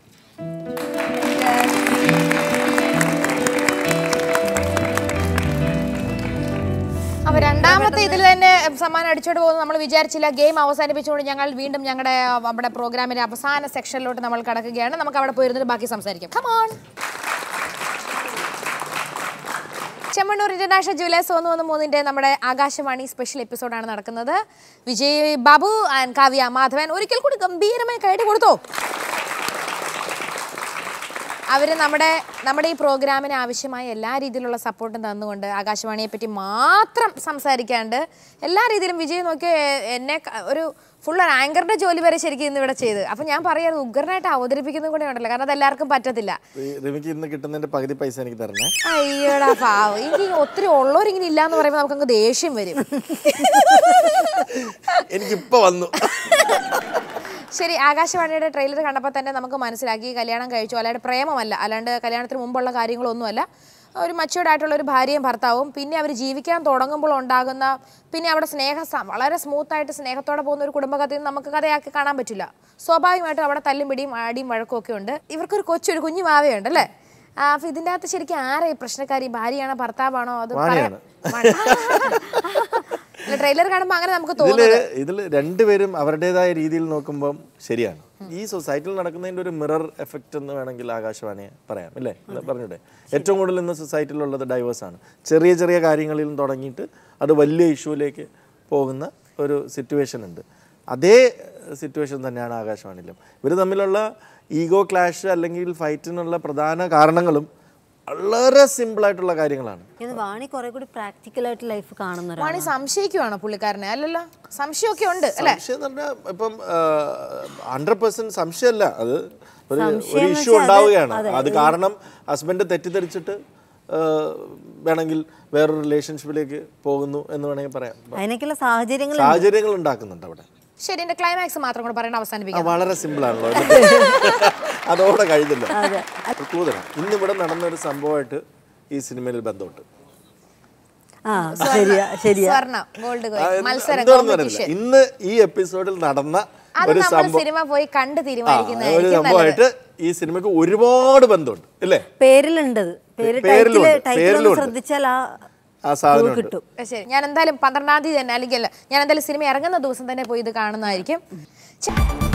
അപ്പൊ രണ്ടാമത്തെ ഇതിൽ തന്നെ സമ്മാനം അടിച്ചോണ്ട് പോകുന്നു നമ്മൾ വിചാരിച്ചില്ല ഗെയിം അവസാനിപ്പിച്ചുകൊണ്ട് ഞങ്ങൾ വീണ്ടും ഞങ്ങളുടെ ആ, നമ്മുടെ പ്രോഗ്രാമിന്റെ അവസാന സെക്ഷനിലോട്ട് നമ്മൾ കടക്കുകയാണ് നമുക്ക് അവിടെ പോയിരുന്നിട്ട് ബാക്കി സംസാരിക്കാം കമോൺ ചെമ്മണ്ണൂർ ഇന്റർനാഷണൽ ജുവലേഴ്സ് ഒന്ന് ഒന്ന് മൂന്നിന്റെ നമ്മുടെ ആകാശവാണി സ്പെഷ്യൽ എപ്പിസോഡാണ് നടക്കുന്നത് വിജയ് ബാബു ആൻഡ് കാവ്യ മാധവൻ ഒരിക്കൽ കൂടി ഗംഭീരമായി കൈഡ് കൊടുത്തോ അവർ നമ്മുടെ നമ്മുടെ ഈ പ്രോഗ്രാമിന് ആവശ്യമായ എല്ലാ രീതിയിലുള്ള സപ്പോർട്ടും തന്നുകൊണ്ട് ആകാശവാണിയെ പറ്റി മാത്രം സംസാരിക്കാണ്ട് എല്ലാ രീതിയിലും വിജയ് നോക്കി എന്നെ ക- ഒരു ഫുൾ ഒരു ആങ്കറിന്റെ ജോലി വരെ ശരിക്കും ഇന്ന് ഇവിടെ ചെയ്ത് അപ്പം ഞാൻ പറയാറ് ഉഗ്രനായിട്ട് അവതരിപ്പിക്കുന്നത് കൂടെ ഉണ്ടല്ലോ കാരണം അത് എല്ലാവർക്കും പറ്റത്തില്ല റിമിക്ക് ഇന്ന് കിട്ടുന്നതിന്റെ പകുതി പൈസ എനിക്ക് തരണേ അയ്യോടാ പാവം എനിക്ക് ഈ ഒത്തിരി ഉള്ളവരിങ്ങനെ ഇല്ലാന്ന് പറയുമ്പോൾ നമുക്കങ്ങ് ദേഷ്യം വരും എനിക്കിപ്പോ വന്നു ശരി ആകാശവാണിയുടെ ട്രെയിലർ കണ്ടപ്പോൾ തന്നെ നമുക്ക് മനസ്സിലാക്കി കല്യാണം കഴിച്ചു അല്ലാണ്ട് പ്രേമമല്ല അല്ലാണ്ട് കല്യാണത്തിന് മുമ്പുള്ള കാര്യങ്ങളൊന്നുമല്ല ഒരു മച്ചുവേർഡ് ആയിട്ടുള്ള ഒരു ഭാര്യയും ഭർത്താവും പിന്നെ അവർ ജീവിക്കാൻ തുടങ്ങുമ്പോൾ ഉണ്ടാകുന്ന പിന്നെ അവിടെ സ്നേഹ സ- വളരെ സ്മൂത്ത് ആയിട്ട് സ്നേഹത്തോടെ പോകുന്ന ഒരു കുടുംബകഥയും നമുക്ക് കഥയാക്കി കാണാൻ പറ്റില്ല സ്വാഭാവികമായിട്ടും അവിടെ തല്ലും പിടിയും അടിയും വഴക്കും ഒക്കെ ഉണ്ട് ഇവർക്കൊരു കൊച്ചൊരു കുഞ്ഞു മാവയുണ്ട് അല്ലേ ആ, അപ്പൊ ഇതിന്റെ അകത്ത് ശരിക്കും ആരാ ഈ പ്രശ്നക്കാരി ഭാര്യയാണോ ഭർത്താവാണോ അത് വാണിയാണ്. ട്രെയിലർ കാണുമ്പോൾ അങ്ങനെ നമുക്ക് ഇതില് തോന്നുന്നത് ഇതിൽ രണ്ടുപേരും അവരുടേതായ രീതിയിൽ നോക്കുമ്പോൾ ശരിയാണ് ഈ സൊസൈറ്റിയിൽ നടക്കുന്നതിന്റെ ഒരു മിറർ എഫക്റ്റ് എന്ന് വേണമെങ്കിൽ ആകാശവാണിയെ പറയാം അല്ലേ എന്ന് പറഞ്ഞൂടെ ഏറ്റവും കൂടുതൽ ഇന്ന് സൊസൈറ്റിയിലുള്ളത് ഡൈവേഴ്സ് ആണ് ചെറിയ ചെറിയ കാര്യങ്ങളിൽ നിന്ന് തുടങ്ങിയിട്ട് അത് വലിയ ഇഷ്യൂലേക്ക് പോകുന്ന ഒരു സിറ്റുവേഷൻ ഉണ്ട് അതേ സിറ്റുവേഷൻ തന്നെയാണ് ആകാശവാണിയിലും ഇവർ തമ്മിലുള്ള ഈഗോ ക്ലാഷ് അല്ലെങ്കിൽ ഫൈറ്റിനുള്ള പ്രധാന കാരണങ്ങളും വളരെ സിമ്പിൾ ആയിട്ടുള്ള കാര്യങ്ങളാണ് ഇത് വാണി കുറെ കൂടി പ്രാക്ടിക്കൽ ആയിട്ട് ലൈഫ് കാണുന്ന ഒരാളാണ്. വാണി സംശയിക്കുവാണോ പുള്ളിക്കാരനെ അല്ലല്ലോ സംശയമൊക്കെ ഉണ്ട് അല്ലേ സംശയം എന്ന് പറഞ്ഞാൽ ഇപ്പം ഹൺഡ്രഡ് പെർസെന്റ് സംശയമല്ല അത് ഒരു സംശയം ഒരു എന്ന് ഇഷ്യൂ വെച്ചാൽ അത് ഉണ്ടാവുകയാണ് അതെ, അത് കാരണം ഹസ്ബൻഡ് തെറ്റിദ്ധരിച്ചിട്ട് ആ, വേണമെങ്കിൽ വേറൊരു റിലേഷൻഷിപ്പിലേക്ക് പോകുന്നു എന്ന് വേണമെങ്കിൽ പറയാം അതിനൊക്കെയുള്ള സാഹചര്യങ്ങൾ സാഹചര്യങ്ങൾ ഉണ്ടാക്കുന്നുണ്ട് അവിടെ ശരി എന്റെ ക്ലൈമാക്സ് മാത്രം കൂടെ പറയണ ആ, അവസാനിപ്പിക്കാം വളരെ സിമ്പിൾ ആണല്ലോ അതോടെ കഴിഞ്ഞില്ല കൂതന ഇന്നിവിടെ നടന്ന ഒരു സംഭവമായിട്ട് ഈ സിനിമയിൽ ബന്ധമുണ്ട് ആ ശരിയാ ശരിയാ സ്വർണ്ണ ഗോൾഡ് ആ, കോയിൻ എന്ത് മത്സരം എന്താണെന്ന് അറിയില്ല കോമ്പറ്റീഷൻ ഇന്ന് ഈ എപ്പിസോഡിൽ നടന്ന അത് ഒരു നമ്മൾ സംഭവം സിനിമ പോയി കണ്ട് ആ, ഒരു തീരുമാനിക്കുന്നതായിരിക്കും നല്ലത് സംഭവമായിട്ട് ഈ സിനിമയ്ക്ക് ഒരുപാട് ബന്ധമുണ്ട് അല്ലേ പേരിലുണ്ടത് പേര് പേരിലുണ്ട്, ടൈറ്റിൽ ടൈറ്റിൽ ഒന്ന് പേരിലുണ്ട്. ശ്രദ്ധിച്ചാൽ ആ ആ സാധനം കിട്ടും ശരി ഞാൻ എന്തായാലും പന്ത്രണ്ടാം തീയതി തന്നെ അല്ലെങ്കിൽ അല്ല ഞാൻ എന്തായാലും സിനിമ ഇറങ്ങുന്ന ദിവസം തന്നെ പോയി ഇത് കാണുന്നതായിരിക്കും ചെ-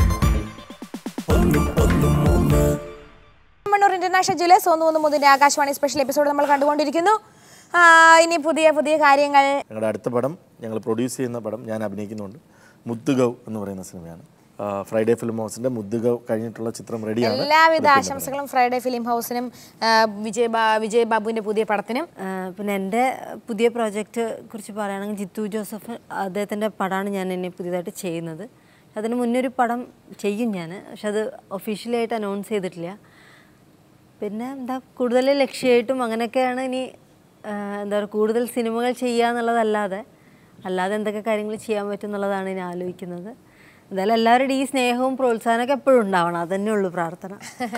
മണ്ണൂർ ഇന്റർനാഷണൽ ജ്വല്ലേഴ്സ് ഒന്ന് ഒന്ന് മുതിന്റെ ആകാശവാണി സ്പെഷ്യൽ എപ്പിസോഡ് നമ്മൾ കണ്ടുകൊണ്ടിരിക്കുന്നു ആ, ഇനി പുതിയ പുതിയ കാര്യങ്ങൾ ഞങ്ങളുടെ അടുത്ത പടം ഞങ്ങൾ പ്രൊഡ്യൂസ് ചെയ്യുന്ന പടം ഞാൻ അഭിനയിക്കുന്നുണ്ട് മുദ്ദുഗവ് എന്ന് പറയുന്ന സിനിമയാണ് ആ, ഫ്രൈഡേ ഫിലിം ഹൗസിന്റെ മുദ്ദുഗവ് കഴിഞ്ഞിട്ടുള്ള ചിത്രം റെഡിയാണ് എല്ലാവിധ ആശംസകളും ഫ്രൈഡേ ഫിലിം ഹൗസിനും ആ, വിജയ് ബാ- വിജയ് ബാബുവിന്റെ പുതിയ പടത്തിനും ആ, പിന്നെ എൻ്റെ പുതിയ പ്രോജക്റ്റ് കുറിച്ച് പറയുകയാണെങ്കിൽ ജിത്തു ജോസഫ് അദ്ദേഹത്തിൻ്റെ പടമാണ് ഞാൻ എന്നെ പുതിയതായിട്ട് ചെയ്യുന്നത് അതിന് മുന്നേ ഒരു പടം ചെയ്യും ഞാൻ പക്ഷെ അത് ഒഫീഷ്യലായിട്ട് അനൗൺസ് ചെയ്തിട്ടില്ല പിന്നെ എന്താ കൂടുതൽ ലക്ഷ്യമായിട്ടും അങ്ങനെയൊക്കെയാണ് ഇനി ആ, എന്താ പറയുക കൂടുതൽ സിനിമകൾ ചെയ്യുക എന്നുള്ളതല്ലാതെ അല്ലാതെ എന്തൊക്കെ കാര്യങ്ങൾ ചെയ്യാൻ പറ്റും എന്നുള്ളതാണ് ഞാൻ ആലോചിക്കുന്നത് എന്തായാലും എല്ലാവരുടെയും ഈ സ്നേഹവും പ്രോത്സാഹനമൊക്കെ എപ്പോഴും ഉണ്ടാവണം അതന്നെ ഉള്ളൂ പ്രാർത്ഥന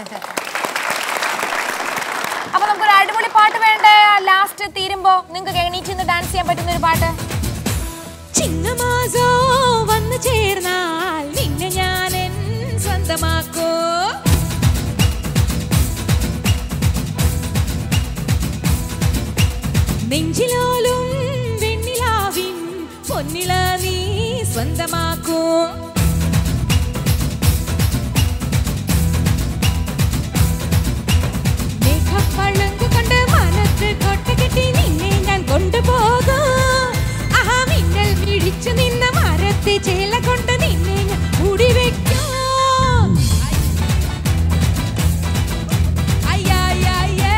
അപ്പൊ നമുക്കൊരു അടിപൊളി പാട്ട് വേണ്ടേ ലാസ്റ്റ് തീരുമ്പോ നിങ്ങൾക്ക് എണീറ്റ് നിന്ന് ഡാൻസ് ചെയ്യാൻ പറ്റുന്ന ഒരു പാട്ട് ചിങ്ങമാസോ വന്നു ചേർന്നാൽ നിന്നെ ഞാൻ എൻ സ്വന്തമാക്കോ നെഞ്ചിലോലും വെണ്ണിലാവിൻ പൊന്നിള നീ സ്വന്തമാക്കൂ മേഘപ്പളുങ്ക് കൊണ്ട് മനത്ത് കൊട്ട കെട്ടി നിന്നെ ഞാൻ കൊണ്ടുപോകാം ആഹാ മിന്നൽ പിടിച്ചു നിന്ന മരത്തെ ചേല കൊണ്ട് നിന്നെ ഞാൻ മൂടി വെക്കാം അയ്യായ്യേ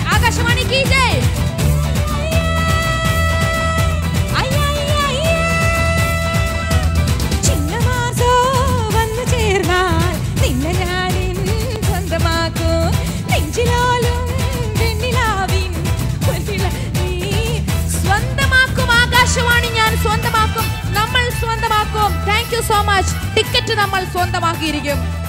ആകാശവാണിക്ക് ജയ് അയ്യായ്യേ സോ മച്ച് ടിക്കറ്റ് നമ്മൾ സ്വന്തമാക്കിയിരിക്കും